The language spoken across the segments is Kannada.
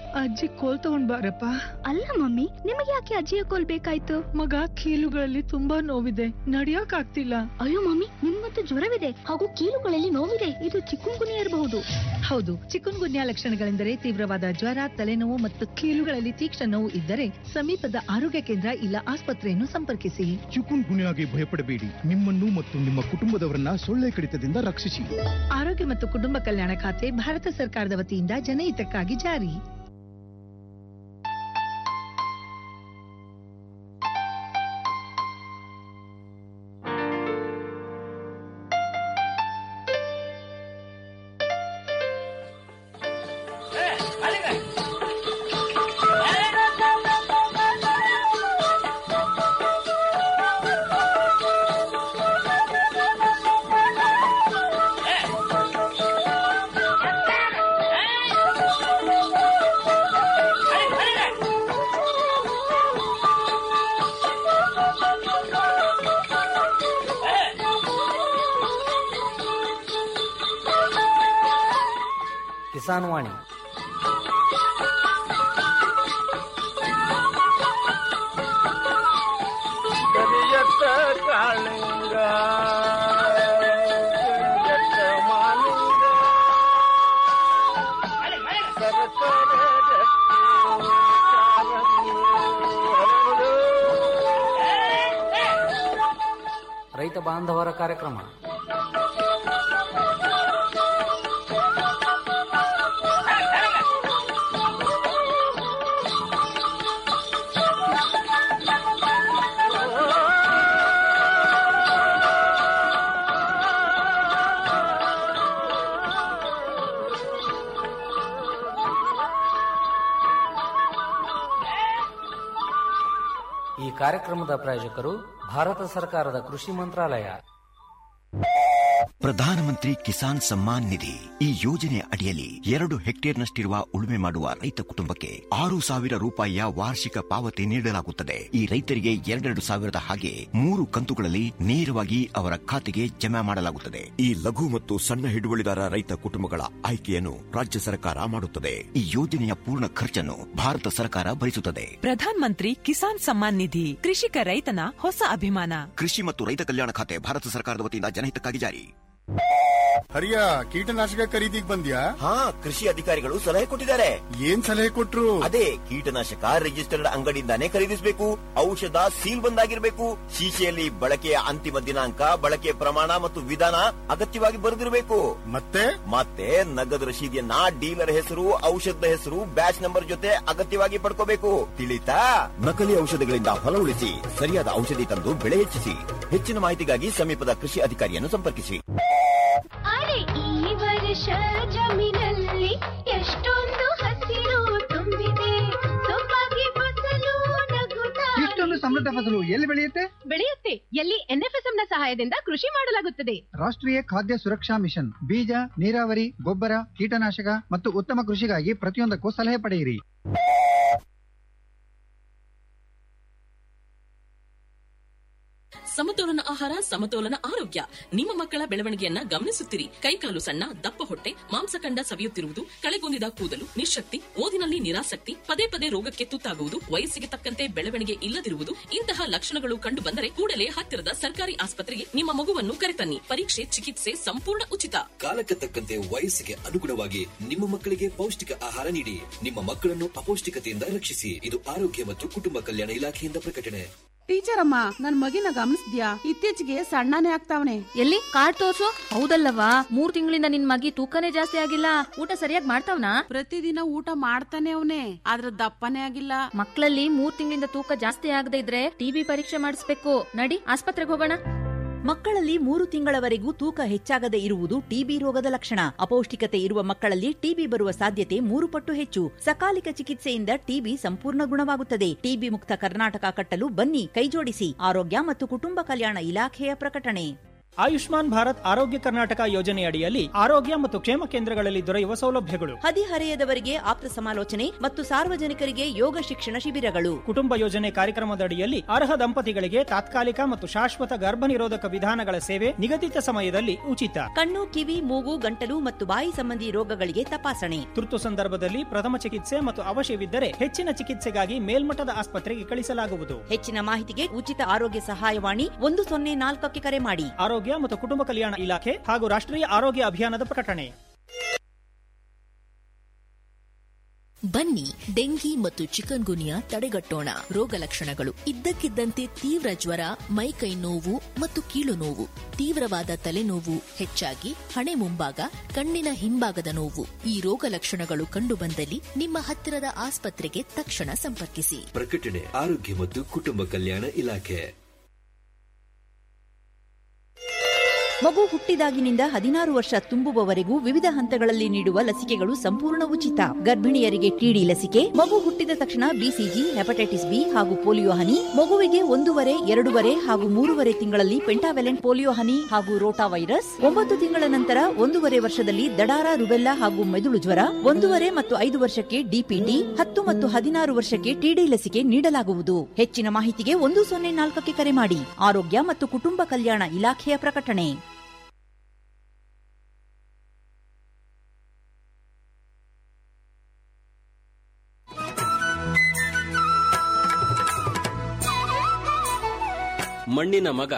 ಅಜ್ಜಿ ಕೋಲ್ ತಗೊಂಡ್ ಬಾರಪ್ಪ ಅಲ್ಲ ಮಮ್ಮಿ ನಿಮಗೆ ಯಾಕೆ ಅಜ್ಜಿಯ ಕೋಲ್ ಬೇಕಾಯ್ತು ಮಗ ಕೀಲುಗಳಲ್ಲಿ ತುಂಬಾ ನೋವಿದೆ ನಡಿಯಕ್ ಆಗ್ತಿಲ್ಲ ಅಯ್ಯೋ ಮಮ್ಮಿ ನಿಮ್ಗಂತೂ ಜ್ವರವಿದೆ ಹಾಗೂ ಕೀಲುಗಳಲ್ಲಿ ನೋವಿದೆ ಇದು ಚಿಕ್ಕುಂಗುನಿ ಇರಬಹುದು ಹೌದು ಚಿಕನ್ ಗುನ್ಯಾ ಲಕ್ಷಣಗಳೆಂದರೆ ತೀವ್ರವಾದ ಜ್ವರ ತಲೆನೋವು ಮತ್ತು ಕೀಲುಗಳಲ್ಲಿ ತೀಕ್ಷ್ಣ ನೋವು ಇದ್ದರೆ ಸಮೀಪದ ಆರೋಗ್ಯ ಕೇಂದ್ರ ಇಲ್ಲ ಆಸ್ಪತ್ರೆಯನ್ನು ಸಂಪರ್ಕಿಸಿ ಚಿಕುನ್ ಗುನ್ಯಾಗೆ ಭಯಪಡಬೇಡಿ ನಿಮ್ಮನ್ನು ಮತ್ತು ನಿಮ್ಮ ಕುಟುಂಬದವರನ್ನ ಸೊಳ್ಳೆ ಕಡಿತದಿಂದ ರಕ್ಷಿಸಿ ಆರೋಗ್ಯ ಮತ್ತು ಕುಟುಂಬ ಕಲ್ಯಾಣ ಖಾತೆ ಭಾರತ ಸರ್ಕಾರದ ವತಿಯಿಂದ ಜನಹಿತಕ್ಕಾಗಿ ಜಾರಿ ಕಿಸಾನ್ ವಾಣಿ ಕರಿಯತ್ತ ಕಾಳಿಂಗ ಕರಿಯತ್ತ ಮಾಲಿಂಗ ಸರಸರ ರಕ್ತಿ ಕಾಲಂಗಿ ಹರಡು. ರೈತ ಬಾಂಧವರ ಕಾರ್ಯಕ್ರಮ ಈ ಕಾರ್ಯಕ್ರಮದ ಪ್ರಾಯೋಜಕರು ಭಾರತ ಸರ್ಕಾರದ ಕೃಷಿ ಮಂತ್ರಾಲಯ ಪ್ರಧಾನಮಂತ್ರಿ ಕಿಸಾನ್ ಸಮ್ಮಾನ್ ನಿಧಿ ಈ ಯೋಜನೆ ಅಡಿಯಲ್ಲಿ ಎರಡು ಹೆಕ್ಟೇರ್ನಷ್ಟಿರುವ ಉಳುಮೆ ಮಾಡುವ ರೈತ ಕುಟುಂಬಕ್ಕೆ ಆರು ಸಾವಿರ ರೂಪಾಯಿಯ ವಾರ್ಷಿಕ ಪಾವತಿ ನೀಡಲಾಗುತ್ತದೆ ಈ ರೈತರಿಗೆ ಎರಡೆರಡು ಸಾವಿರದ ಹಾಗೆ ಮೂರು ಕಂತುಗಳಲ್ಲಿ ನೇರವಾಗಿ ಅವರ ಖಾತೆಗೆ ಜಮಾ ಮಾಡಲಾಗುತ್ತದೆ ಈ ಲಘು ಮತ್ತು ಸಣ್ಣ ಹಿಡುವಳಿದಾರ ರೈತ ಕುಟುಂಬಗಳ ಆಯ್ಕೆಯನ್ನು ರಾಜ್ಯ ಸರ್ಕಾರ ಮಾಡುತ್ತದೆ ಈ ಯೋಜನೆಯ ಪೂರ್ಣ ಖರ್ಚನ್ನು ಭಾರತ ಸರ್ಕಾರ ಭರಿಸುತ್ತದೆ ಪ್ರಧಾನ್ ಮಂತ್ರಿ ಕಿಸಾನ್ ಸಮ್ಮಾನ್ ನಿಧಿ ಕೃಷಿಕ ರೈತನ ಹೊಸ ಅಭಿಮಾನ ಕೃಷಿ ಮತ್ತು ರೈತ ಕಲ್ಯಾಣ ಖಾತೆ ಭಾರತ ಸರ್ಕಾರದ ವತಿಯಿಂದ ಜನಹಿತಕ್ಕಾಗಿ ಜಾರಿ ಹರಿಯ ಕೀಟನಾಶಕ ಖರೀದಿಗ್ ಬಂದ್ಯಾ ಹಾ ಕೃಷಿ ಅಧಿಕಾರಿಗಳು ಸಲಹೆ ಕೊಟ್ಟಿದ್ದಾರೆ ಏನ್ ಸಲಹೆ ಕೊಟ್ರು ಅದೇ ಕೀಟನಾಶಕ ರಿಜಿಸ್ಟರ್ಡ್ ಅಂಗಡಿಯಿಂದಾನೇ ಖರೀದಿಸಬೇಕು ಔಷಧ ಸೀಲ್ ಬಂದಾಗಿರ್ಬೇಕು ಶೀಶೆಯಲ್ಲಿ ಬಳಕೆಯ ಅಂತಿಮ ದಿನಾಂಕ ಬಳಕೆಯ ಪ್ರಮಾಣ ಮತ್ತು ವಿಧಾನ ಅಗತ್ಯವಾಗಿ ಬರೆದಿರಬೇಕು ಮತ್ತೆ ಮತ್ತೆ ನಗದು ರಶೀದಿಯನ್ನ ಡೀಲರ್ ಹೆಸರು ಔಷಧದ ಹೆಸರು ಬ್ಯಾಚ್ ನಂಬರ್ ಜೊತೆ ಅಗತ್ಯವಾಗಿ ಪಡ್ಕೋಬೇಕು ತಿಳಿತಾ ನಕಲಿ ಔಷಧಗಳಿಂದ ಹೊಲ ಉಳಿಸಿ ಸರಿಯಾದ ಔಷಧಿ ತಂದು ಬೆಳೆ ಹೆಚ್ಚಿಸಿ ಹೆಚ್ಚಿನ ಮಾಹಿತಿಗಾಗಿ ಸಮೀಪದ ಕೃಷಿ ಅಧಿಕಾರಿಯನ್ನು ಸಂಪರ್ಕಿಸಿ ಅರೆ ಈ ವರ್ಷ ಜಮೀನಲ್ಲಿ ಎಷ್ಟೊಂದು ಹಸಿರು ತುಂಬಿದೆ ಸೊಬಗೆ ಫಸಲು ನಗುತ್ತಾ ಇಷ್ಟೊಂದು ಸಮೃದ್ಧ ಫಸಲು ಎಲ್ಲಿ ಬೆಳೆಯುತ್ತೆ ಬೆಳೆಯುತ್ತೆ ಎಲ್ಲಿ ಎನ್ಎಫ್ಎಸ್ಎಂ ನ ಸಹಾಯದಿಂದ ಕೃಷಿ ಮಾಡಲಾಗುತ್ತದೆ ರಾಷ್ಟ್ರೀಯ ಖಾದ್ಯ ಸುರಕ್ಷಾ ಮಿಷನ್ ಬೀಜ ನೀರಾವರಿ ಗೊಬ್ಬರ ಕೀಟನಾಶಕ ಮತ್ತು ಉತ್ತಮ ಕೃಷಿಗಾಗಿ ಪ್ರತಿಯೊಂದಕ್ಕೂ ಸಲಹೆ ಪಡೆಯಿರಿ ಸಮತೋಲನ ಆಹಾರ ಸಮತೋಲನ ಆರೋಗ್ಯ ನಿಮ್ಮ ಮಕ್ಕಳ ಬೆಳವಣಿಗೆಯನ್ನ ಗಮನಿಸುತ್ತಿರಿ ಕೈಕಾಲು ಸಣ್ಣ ದಪ್ಪ ಹೊಟ್ಟೆ ಮಾಂಸಖಂಡ ಸವಿಯುತ್ತಿರುವುದು ಕಳೆಗೊಂದಿದ ಕೂದಲು ನಿಶಕ್ತಿ ಓದಿನಲ್ಲಿ ನಿರಾಸಕ್ತಿ ಪದೇ ಪದೇ ರೋಗಕ್ಕೆ ತುತ್ತಾಗುವುದು ವಯಸ್ಸಿಗೆ ತಕ್ಕಂತೆ ಬೆಳವಣಿಗೆ ಇಲ್ಲದಿರುವುದು ಇಂತಹ ಲಕ್ಷಣಗಳು ಕಂಡು ಬಂದರೆ ಕೂಡಲೇ ಹತ್ತಿರದ ಸರ್ಕಾರಿ ಆಸ್ಪತ್ರೆಗೆ ನಿಮ್ಮ ಮಗುವನ್ನು ಕರೆತನ್ನಿ ಪರೀಕ್ಷೆ ಚಿಕಿತ್ಸೆ ಸಂಪೂರ್ಣ ಉಚಿತ ಕಾಲಕ್ಕೆ ತಕ್ಕಂತೆ ವಯಸ್ಸಿಗೆ ಅನುಗುಣವಾಗಿ ನಿಮ್ಮ ಮಕ್ಕಳಿಗೆ ಪೌಷ್ಟಿಕ ಆಹಾರ ನೀಡಿ ನಿಮ್ಮ ಮಕ್ಕಳನ್ನು ಅಪೌಷ್ಟಿಕತೆಯಿಂದ ರಕ್ಷಿಸಿ ಇದು ಆರೋಗ್ಯ ಮತ್ತು ಕುಟುಂಬ ಕಲ್ಯಾಣ ಇಲಾಖೆಯಿಂದ ಪ್ರಕಟಣೆ ಟೀಚರ್ ಅಮ್ಮ ನನ್ ಮಗಿನ ಗಮನಿಸ್ದ್ಯಾ ಇತ್ತೀಚೆಗೆ ಸಣ್ಣನೇ ಆಗ್ತಾವನೆ ಎಲ್ಲಿ ಕಾರ್ಡ್ ತೋರ್ಸು ಹೌದಲ್ಲವಾ ಮೂರ್ ತಿಂಗಳಿಂದ ನಿನ್ ಮಗಿ ತೂಕನೇ ಜಾಸ್ತಿ ಆಗಿಲ್ಲ ಊಟ ಸರಿಯಾಗಿ ಮಾಡ್ತಾವ್ನಾ ಪ್ರತಿದಿನ ಊಟ ಮಾಡ್ತಾನೆ ಅವನೇ ಆದ್ರ ದಪ್ಪನೇ ಆಗಿಲ್ಲ ಮಕ್ಕಳಲ್ಲಿ ಮೂರ್ ತಿಂಗಳಿಂದ ತೂಕ ಜಾಸ್ತಿ ಆಗದೆ ಇದ್ರೆ ಟಿಬಿ ಪರೀಕ್ಷೆ ಮಾಡಿಸ್ಬೇಕು ನಡಿ ಆಸ್ಪತ್ರೆಗೆ ಹೋಗೋಣ ಮಕ್ಕಳಲ್ಲಿ ಮೂರು ತಿಂಗಳವರೆಗೂ ತೂಕ ಹೆಚ್ಚಾಗದೆ ಇರುವುದು ಟಿಬಿ ರೋಗದ ಲಕ್ಷಣ ಅಪೌಷ್ಟಿಕತೆ ಇರುವ ಮಕ್ಕಳಲ್ಲಿ ಟಿಬಿ ಬರುವ ಸಾಧ್ಯತೆ ಮೂರು ಪಟ್ಟು ಹೆಚ್ಚು ಸಕಾಲಿಕ ಚಿಕಿತ್ಸೆಯಿಂದ ಟಿಬಿ ಸಂಪೂರ್ಣ ಗುಣವಾಗುತ್ತದೆ ಟಿಬಿ ಮುಕ್ತ ಕರ್ನಾಟಕ ಕಟ್ಟಲು ಬನ್ನಿ ಕೈಜೋಡಿಸಿ ಆರೋಗ್ಯ ಮತ್ತು ಕುಟುಂಬ ಕಲ್ಯಾಣ ಇಲಾಖೆಯ ಪ್ರಕಟಣೆ ಆಯುಷ್ಮಾನ್ ಭಾರತ್ ಆರೋಗ್ಯ ಕರ್ನಾಟಕ ಯೋಜನೆಯಡಿಯಲ್ಲಿ ಆರೋಗ್ಯ ಮತ್ತು ಕ್ಷೇಮ ಕೇಂದ್ರಗಳಲ್ಲಿ ದೊರೆಯುವ ಸೌಲಭ್ಯಗಳು ಹದಿಹರೆಯದವರಿಗೆ ಆಪ್ತ ಸಮಾಲೋಚನೆ ಮತ್ತು ಸಾರ್ವಜನಿಕರಿಗೆ ಯೋಗ ಶಿಕ್ಷಣ ಶಿಬಿರಗಳು ಕುಟುಂಬ ಯೋಜನೆ ಕಾರ್ಯಕ್ರಮದಡಿಯಲ್ಲಿ ಅರ್ಹ ದಂಪತಿಗಳಿಗೆ ತಾತ್ಕಾಲಿಕ ಮತ್ತು ಶಾಶ್ವತ ಗರ್ಭ ನಿರೋಧಕ ವಿಧಾನಗಳ ಸೇವೆ ನಿಗದಿತ ಸಮಯದಲ್ಲಿ ಉಚಿತ ಕಣ್ಣು ಕಿವಿ ಮೂಗು ಗಂಟಲು ಮತ್ತು ಬಾಯಿ ಸಂಬಂಧಿ ರೋಗಗಳಿಗೆ ತಪಾಸಣೆ ತುರ್ತು ಸಂದರ್ಭದಲ್ಲಿ ಪ್ರಥಮ ಚಿಕಿತ್ಸೆ ಮತ್ತು ಅವಶ್ಯವಿದ್ದರೆ ಹೆಚ್ಚಿನ ಚಿಕಿತ್ಸೆಗಾಗಿ ಮೇಲ್ಮಟ್ಟದ ಆಸ್ಪತ್ರೆಗೆ ಕಳಿಸಲಾಗುವುದು ಹೆಚ್ಚಿನ ಮಾಹಿತಿಗೆ ಉಚಿತ ಆರೋಗ್ಯ ಸಹಾಯವಾಣಿ ಒಂದು ಸೊನ್ನೆ ನಾಲ್ಕಕ್ಕೆ ಕರೆ ಮಾಡಿ ಆರೋಗ್ಯ ಮತ್ತು ಕುಟುಂಬ ಕಲ್ಯಾಣ ಇಲಾಖೆ ಹಾಗೂ ರಾಷ್ಟ್ರೀಯ ಆರೋಗ್ಯ ಅಭಿಯಾನದ ಪ್ರಕಟಣೆ ಬನ್ನಿ ಡೆಂಗಿ ಮತ್ತು ಚಿಕನ್ ಗುನಿಯಾ ತಡೆಗಟ್ಟೋಣ ರೋಗ ಲಕ್ಷಣಗಳು ಇದ್ದಕ್ಕಿದ್ದಂತೆ ತೀವ್ರ ಜ್ವರ ಮೈಕೈ ನೋವು ಮತ್ತು ಕೀಲು ನೋವು ತೀವ್ರವಾದ ತಲೆನೋವು ಹೆಚ್ಚಾಗಿ ಹಣೆ ಮುಂಭಾಗ ಕಣ್ಣಿನ ಹಿಂಭಾಗದ ನೋವು ಈ ರೋಗ ಲಕ್ಷಣಗಳು ಕಂಡುಬಂದಲ್ಲಿ ನಿಮ್ಮ ಹತ್ತಿರದ ಆಸ್ಪತ್ರೆಗೆ ತಕ್ಷಣ ಸಂಪರ್ಕಿಸಿ ಪ್ರಕಟಣೆ ಆರೋಗ್ಯ ಮತ್ತು ಕುಟುಂಬ ಕಲ್ಯಾಣ ಇಲಾಖೆ ಮಗು ಹುಟ್ಟಿದಾಗಿನಿಂದ ಹದಿನಾರು ವರ್ಷ ತುಂಬುವವರೆಗೂ ವಿವಿಧ ಹಂತಗಳಲ್ಲಿ ನೀಡುವ ಲಸಿಕೆಗಳು ಸಂಪೂರ್ಣ ಉಚಿತ ಗರ್ಭಿಣಿಯರಿಗೆ ಟಿಡಿ ಲಸಿಕೆ ಮಗು ಹುಟ್ಟಿದ ತಕ್ಷಣ ಬಿಸಿಜಿ ಹೆಪಟೈಟಿಸ್ ಬಿ ಹಾಗೂ ಪೋಲಿಯೋ ಹನಿ ಮಗುವಿಗೆ ಒಂದೂವರೆ ಎರಡೂವರೆ ಹಾಗೂ ಮೂರುವರೆ ತಿಂಗಳಲ್ಲಿ ಪೆಂಟಾವೆಲೆಂಟ್ ಪೋಲಿಯೋ ಹನಿ ಹಾಗೂ ರೋಟಾ ವೈರಸ್ ಒಂಬತ್ತು ತಿಂಗಳ ನಂತರ ಒಂದೂವರೆ ವರ್ಷದಲ್ಲಿ ದಡಾರ ರುಬೆಲ್ಲಾ ಹಾಗೂ ಮೆದುಳು ಜ್ವರ ಒಂದೂವರೆ ಮತ್ತು ಐದು ವರ್ಷಕ್ಕೆ ಡಿಪಿಟಿ ಹತ್ತು ಮತ್ತು ಹದಿನಾರು ವರ್ಷಕ್ಕೆ ಟಿಡಿ ಲಸಿಕೆ ನೀಡಲಾಗುವುದು ಹೆಚ್ಚಿನ ಮಾಹಿತಿಗೆ ಒಂದು ಸೊನ್ನೆ ನಾಲ್ಕಕ್ಕೆ ಕರೆ ಮಾಡಿ ಆರೋಗ್ಯ ಮತ್ತು ಕುಟುಂಬ ಕಲ್ಯಾಣ ಇಲಾಖೆಯ ಪ್ರಕಟಣೆ ಮಣ್ಣಿನ ಮಗ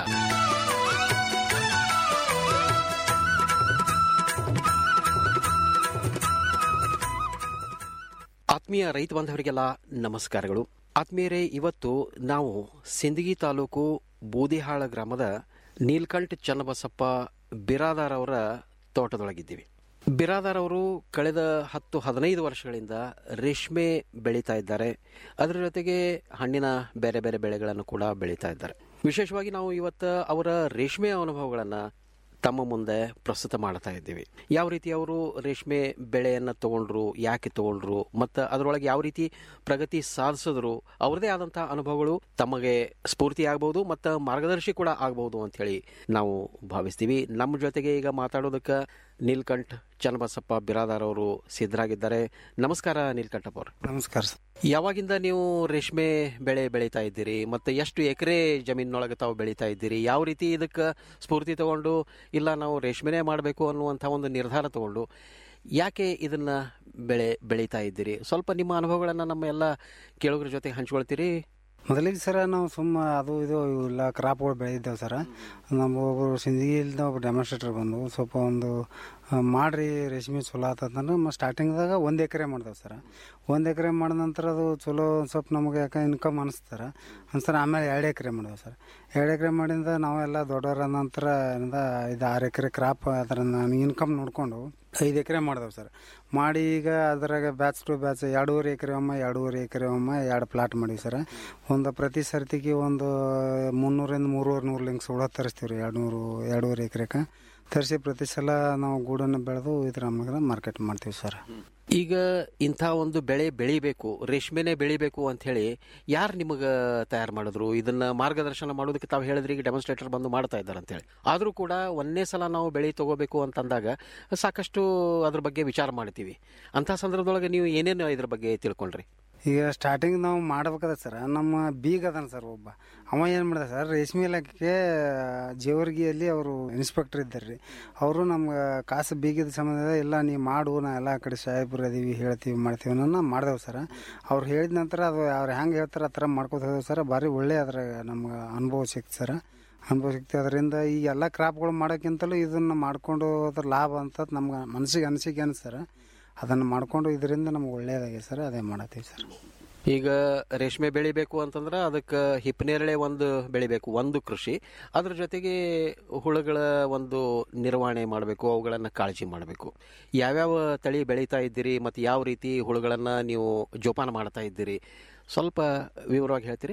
ಆತ್ಮೀಯ ರೈತ ಬಾಂಧವರಿಗೆಲ್ಲ ನಮಸ್ಕಾರಗಳು ಆತ್ಮೀಯರೇ ಇವತ್ತು ನಾವು ಸಿಂದಗಿ ತಾಲೂಕು ಬೂದಿಹಾಳ ಗ್ರಾಮದ ನೀಲ್ಕಂಠ ಚನ್ನಬಸಪ್ಪ ಬಿರಾದಾರ್ ಅವರ ತೋಟದೊಳಗಿದ್ದೀವಿ ಬಿರಾದಾರ್ ಅವರು ಕಳೆದ ಹತ್ತು ಹದಿನೈದು ವರ್ಷಗಳಿಂದ ರೇಷ್ಮೆ ಬೆಳೀತಾ ಇದ್ದಾರೆ ಅದರ ಜೊತೆಗೆ ಹಣ್ಣಿನ ಬೇರೆ ಬೇರೆ ಬೆಳೆಗಳನ್ನು ಕೂಡ ಬೆಳೀತಾ ಇದ್ದಾರೆ ವಿಶೇಷವಾಗಿ ನಾವು ಇವತ್ತು ಅವರ ರೇಷ್ಮೆ ಅನುಭವಗಳನ್ನು ತಮ್ಮ ಮುಂದೆ ಪ್ರಸ್ತುತ ಮಾಡ್ತಾ ಇದ್ದೀವಿ ಯಾವ ರೀತಿ ಅವರು ರೇಷ್ಮೆ ಬೆಳೆಯನ್ನು ತಗೊಂಡ್ರು ಯಾಕೆ ತಗೊಂಡ್ರು ಮತ್ತು ಅದರೊಳಗೆ ಯಾವ ರೀತಿ ಪ್ರಗತಿ ಸಾಧಿಸಿದ್ರು ಅವ್ರದೇ ಆದಂತಹ ಅನುಭವಗಳು ತಮಗೆ ಸ್ಫೂರ್ತಿ ಆಗ್ಬಹುದು ಮತ್ತು ಮಾರ್ಗದರ್ಶಿ ಕೂಡ ಆಗ್ಬಹುದು ಅಂತ ಹೇಳಿ ನಾವು ಭಾವಿಸ್ತೀವಿ ನಮ್ಮ ಜೊತೆಗೆ ಈಗ ಮಾತಾಡೋದಕ್ಕೆ ನೀಲ್ಕಂಠ್ ಚನ್ನಬಸಪ್ಪ ಬಿರಾದಾರ್ ಅವರು ಸಿದ್ಧರಾಗಿದ್ದಾರೆ ನಮಸ್ಕಾರ ನೀಲ್ಕಂಠಪ್ಪ ಅವರು ನಮಸ್ಕಾರ ಯಾವಾಗಿಂದ ನೀವು ರೇಷ್ಮೆ ಬೆಳೆ ಬೆಳೀತಾ ಇದ್ದೀರಿ ಮತ್ತು ಎಷ್ಟು ಎಕರೆ ಜಮೀನಿನೊಳಗೆ ತಾವು ಬೆಳೀತಾ ಇದ್ದೀರಿ ಯಾವ ರೀತಿ ಇದಕ್ಕೆ ಸ್ಫೂರ್ತಿ ತಗೊಂಡು ಇಲ್ಲ ನಾವು ರೇಷ್ಮೆನೇ ಮಾಡಬೇಕು ಅನ್ನುವಂಥ ಒಂದು ನಿರ್ಧಾರ ತಗೊಂಡು ಯಾಕೆ ಇದನ್ನ ಬೆಳೆ ಬೆಳೀತಾ ಇದ್ದೀರಿ ಸ್ವಲ್ಪ ನಿಮ್ಮ ಅನುಭವಗಳನ್ನು ನಮ್ಮ ಎಲ್ಲ ಕೇಳುಗರ ಜೊತೆ ಹಂಚ್ಕೊಳ್ತೀರಿ ಮೊದಲಿಗೆ ಸರ ನಾವು ಸುಮ್ಮ ಅದು ಇದು ಇಲ್ಲ ಕ್ರಾಪ್ಗಳು ಬೆಳೆದಿದ್ದೇವೆ ಸರ ನಮ್ಮ ಒಬ್ಬರು ಸಿಂದಗಿಯಿಂದ ಒಬ್ಬ ಡೆಮಾನ್ಸ್ಟ್ರೇಟರ್ ಬಂದು ಸ್ವಲ್ಪ ಒಂದು ಆ, ಮಾಡ್ರಿ ರೇಷ್ಮೆ ಚಲೋ ಆತಂದ್ರೆ ನಮ್ಮ ಸ್ಟಾರ್ಟಿಂಗ್ದಾಗ ಒಂದು ಎಕರೆ ಮಾಡ್ದೇವೆ ಸರ ಒಂದು ಎಕರೆ ಮಾಡಿದ ನಂತರ ಅದು ಚಲೋ ಒಂದ್ ಸ್ವಲ್ಪ ನಮಗೆ ಯಾಕೆ ಇನ್ಕಮ್ ಅನಿಸ್ತಾರ ಅನ್ಸರ ಆಮೇಲೆ ಎರಡು ಎಕರೆ ಮಾಡಿದೆವು ಸರ್ ಎರಡು ಎಕರೆ ಮಾಡಿಂದ ನಾವೆಲ್ಲ ದೊಡ್ಡವರ ನಂತರ ಇಂದ ಐದು ಆರು ಎಕರೆ ಕ್ರಾಪ್ ಅದರ ಇನ್ಕಮ್ ನೋಡಿಕೊಂಡು ಐದು ಎಕರೆ ಮಾಡಿದೆವು ಸರ್ ಮಾಡಿ ಈಗ ಅದ್ರಾಗ ಬ್ಯಾಚ್ ಟು ಬ್ಯಾಚ್ ಎರಡೂವರೆ ಎಕರೆ ಒಮ್ಮ ಎರಡೂವರೆ ಎಕರೆ ಒಮ್ಮ ಎರಡು ಪ್ಲಾಟ್ ಮಾಡೀವಿ ಸರ್ ಒಂದು ಪ್ರತಿ ಸರ್ತಿಗೆ ಒಂದು ಮುನ್ನೂರಿಂದ ಮೂರುವರೆ ನೂರು ಲಿಂಕ್ಸ್ ಹುಳ ತರಿಸ್ತೀವಿ ರೀ ಎರಡು ನೂರು ಎರಡೂವರೆ ಎಕರೆಗೆ ತರಿಸಿ ಪ್ರತಿ ಸಲ ನಾವು ಗೂಡನ್ನು ಬೆಳೆದು ಇದ್ರ ನಮಗೆ ಮಾರ್ಕೆಟ್ ಮಾಡ್ತೀವಿ ಸರ್ ಈಗ ಇಂಥ ಒಂದು ಬೆಳೆ ಬೆಳಿಬೇಕು ರೇಷ್ಮೆನೇ ಬೆಳಿಬೇಕು ಅಂತ ಹೇಳಿ ಯಾರು ನಿಮಗೆ ತಯಾರು ಮಾಡಿದ್ರು ಇದನ್ನ ಮಾರ್ಗದರ್ಶನ ಮಾಡೋದಕ್ಕೆ ತಾವು ಹೇಳಿದ್ರಿ ಈಗ ಡೆಮಾನ್ಸ್ಟ್ರೇಟರ್ ಬಂದು ಮಾಡ್ತಾ ಇದ್ದಾರೆ ಅಂತ ಹೇಳಿ ಆದರೂ ಕೂಡ ಒಂದೇ ಸಲ ನಾವು ಬೆಳೆ ತಗೋಬೇಕು ಅಂತಂದಾಗ ಸಾಕಷ್ಟು ಅದ್ರ ಬಗ್ಗೆ ವಿಚಾರ ಮಾಡ್ತೀವಿ ಅಂಥ ಸಂದರ್ಭದೊಳಗೆ ನೀವು ಏನೇನು ಇದ್ರ ಬಗ್ಗೆ ತಿಳ್ಕೊಂಡ್ರಿ ಈಗ ಸ್ಟಾರ್ಟಿಂಗ್ ನಾವು ಮಾಡ್ಬೇಕಾದ ಸರ್ ನಮ್ಮ ಬೀಗ ಅದಾನ ಸರ್ ಒಬ್ಬ ಅವ ಏನು ಮಾಡಿದ ಸರ್ ರೇಷ್ಮೆ ಇಲಾಖೆಗೆ ಜೇವರ್ಗಿಯಲ್ಲಿ ಅವರು ಇನ್ಸ್ಪೆಕ್ಟರ್ ಇದ್ದಾರೆ ರೀ ಅವರು ನಮ್ಗೆ ಕಾಸು ಬೀಗದ ಸಂಬಂಧ ಇಲ್ಲ ನೀವು ಮಾಡು ನಾ ಎಲ್ಲ ಕಡೆ ಸಾಹೇಬ್ರು ಅದೀವಿ ಹೇಳ್ತೀವಿ ಮಾಡ್ತೀವಿ ಅನ್ನೋ ಮಾಡ್ದೇವು ಸರ್ ಅವ್ರು ಹೇಳಿದ ನಂತರ ಅದು ಅವ್ರು ಹೆಂಗೆ ಹೇಳ್ತಾರೆ ಆ ಥರ ಮಾಡ್ಕೊತ ಹೋದೆವು ಸರ್ ಭಾರಿ ಒಳ್ಳೆ ಅದ್ರಾಗ ನಮ್ಗೆ ಅನುಭವ ಸಿಕ್ತು ಸರ್ ಅನುಭವ ಸಿಕ್ತು ಅದರಿಂದ ಈ ಎಲ್ಲ ಕ್ರಾಪ್ಗಳು ಮಾಡೋಕ್ಕಿಂತಲೂ ಇದನ್ನು ಮಾಡ್ಕೊಂಡು ಅದ್ರ ಲಾಭ ಅಂತ ನಮ್ಗೆ ಮನಸ್ಸಿಗೆ ಅನಿಸಿಕೆ ಅನಿಸ್ತಾರ ಅದನ್ನು ಮಾಡ್ಕೊಂಡು ಇದರಿಂದ ನಮ್ಗೆ ಒಳ್ಳೇದಾಗಿದೆ ಸರ್ ಅದೇ ಮಾಡತ್ತೀವಿ ಸರ್ ಈಗ ರೇಷ್ಮೆ ಬೆಳಿಬೇಕು ಅಂತಂದ್ರೆ ಅದಕ್ಕೆ ಹಿಪ್ಪನೇರಳೆ ಒಂದು ಬೆಳಿಬೇಕು ಒಂದು ಕೃಷಿ ಅದ್ರ ಜೊತೆಗೆ ಹುಳುಗಳ ಒಂದು ನಿರ್ವಹಣೆ ಮಾಡಬೇಕು ಅವುಗಳನ್ನು ಕಾಳಜಿ ಮಾಡಬೇಕು ಯಾವ್ಯಾವ ತಳಿ ಬೆಳೀತಾ ಇದ್ದೀರಿ ಮತ್ತು ಯಾವ ರೀತಿ ಹುಳುಗಳನ್ನು ನೀವು ಜೋಪಾನ ಮಾಡ್ತಾ ಇದ್ದೀರಿ ಸ್ವಲ್ಪ ವಿವರವಾಗಿ ಹೇಳ್ತೀರಿ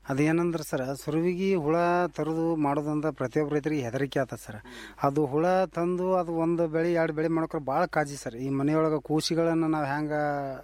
ಅದೇನಂದ್ರೆ ಸರ್ ಸುರುವಿಗೆ ಹುಳ ತರೋದು ಮಾಡೋದಂತ ಪ್ರತಿಯೊಬ್ಬ ರೈತರಿಗೆ ಹೆದರಿಕೆ ಆತ ಸರ್ ಅದು ಹುಳ ತಂದು ಅದು ಒಂದು ಬೆಳೆ ಎರಡು ಬೆಳೆ ಮಾಡ್ಕೊರ ಭಾಳ ಕಾಜಿ ಸರ್ ಈ ಮನೆಯೊಳಗೆ ಕೂಸಿಗಳನ್ನು ನಾವು ಹೆಂಗೆ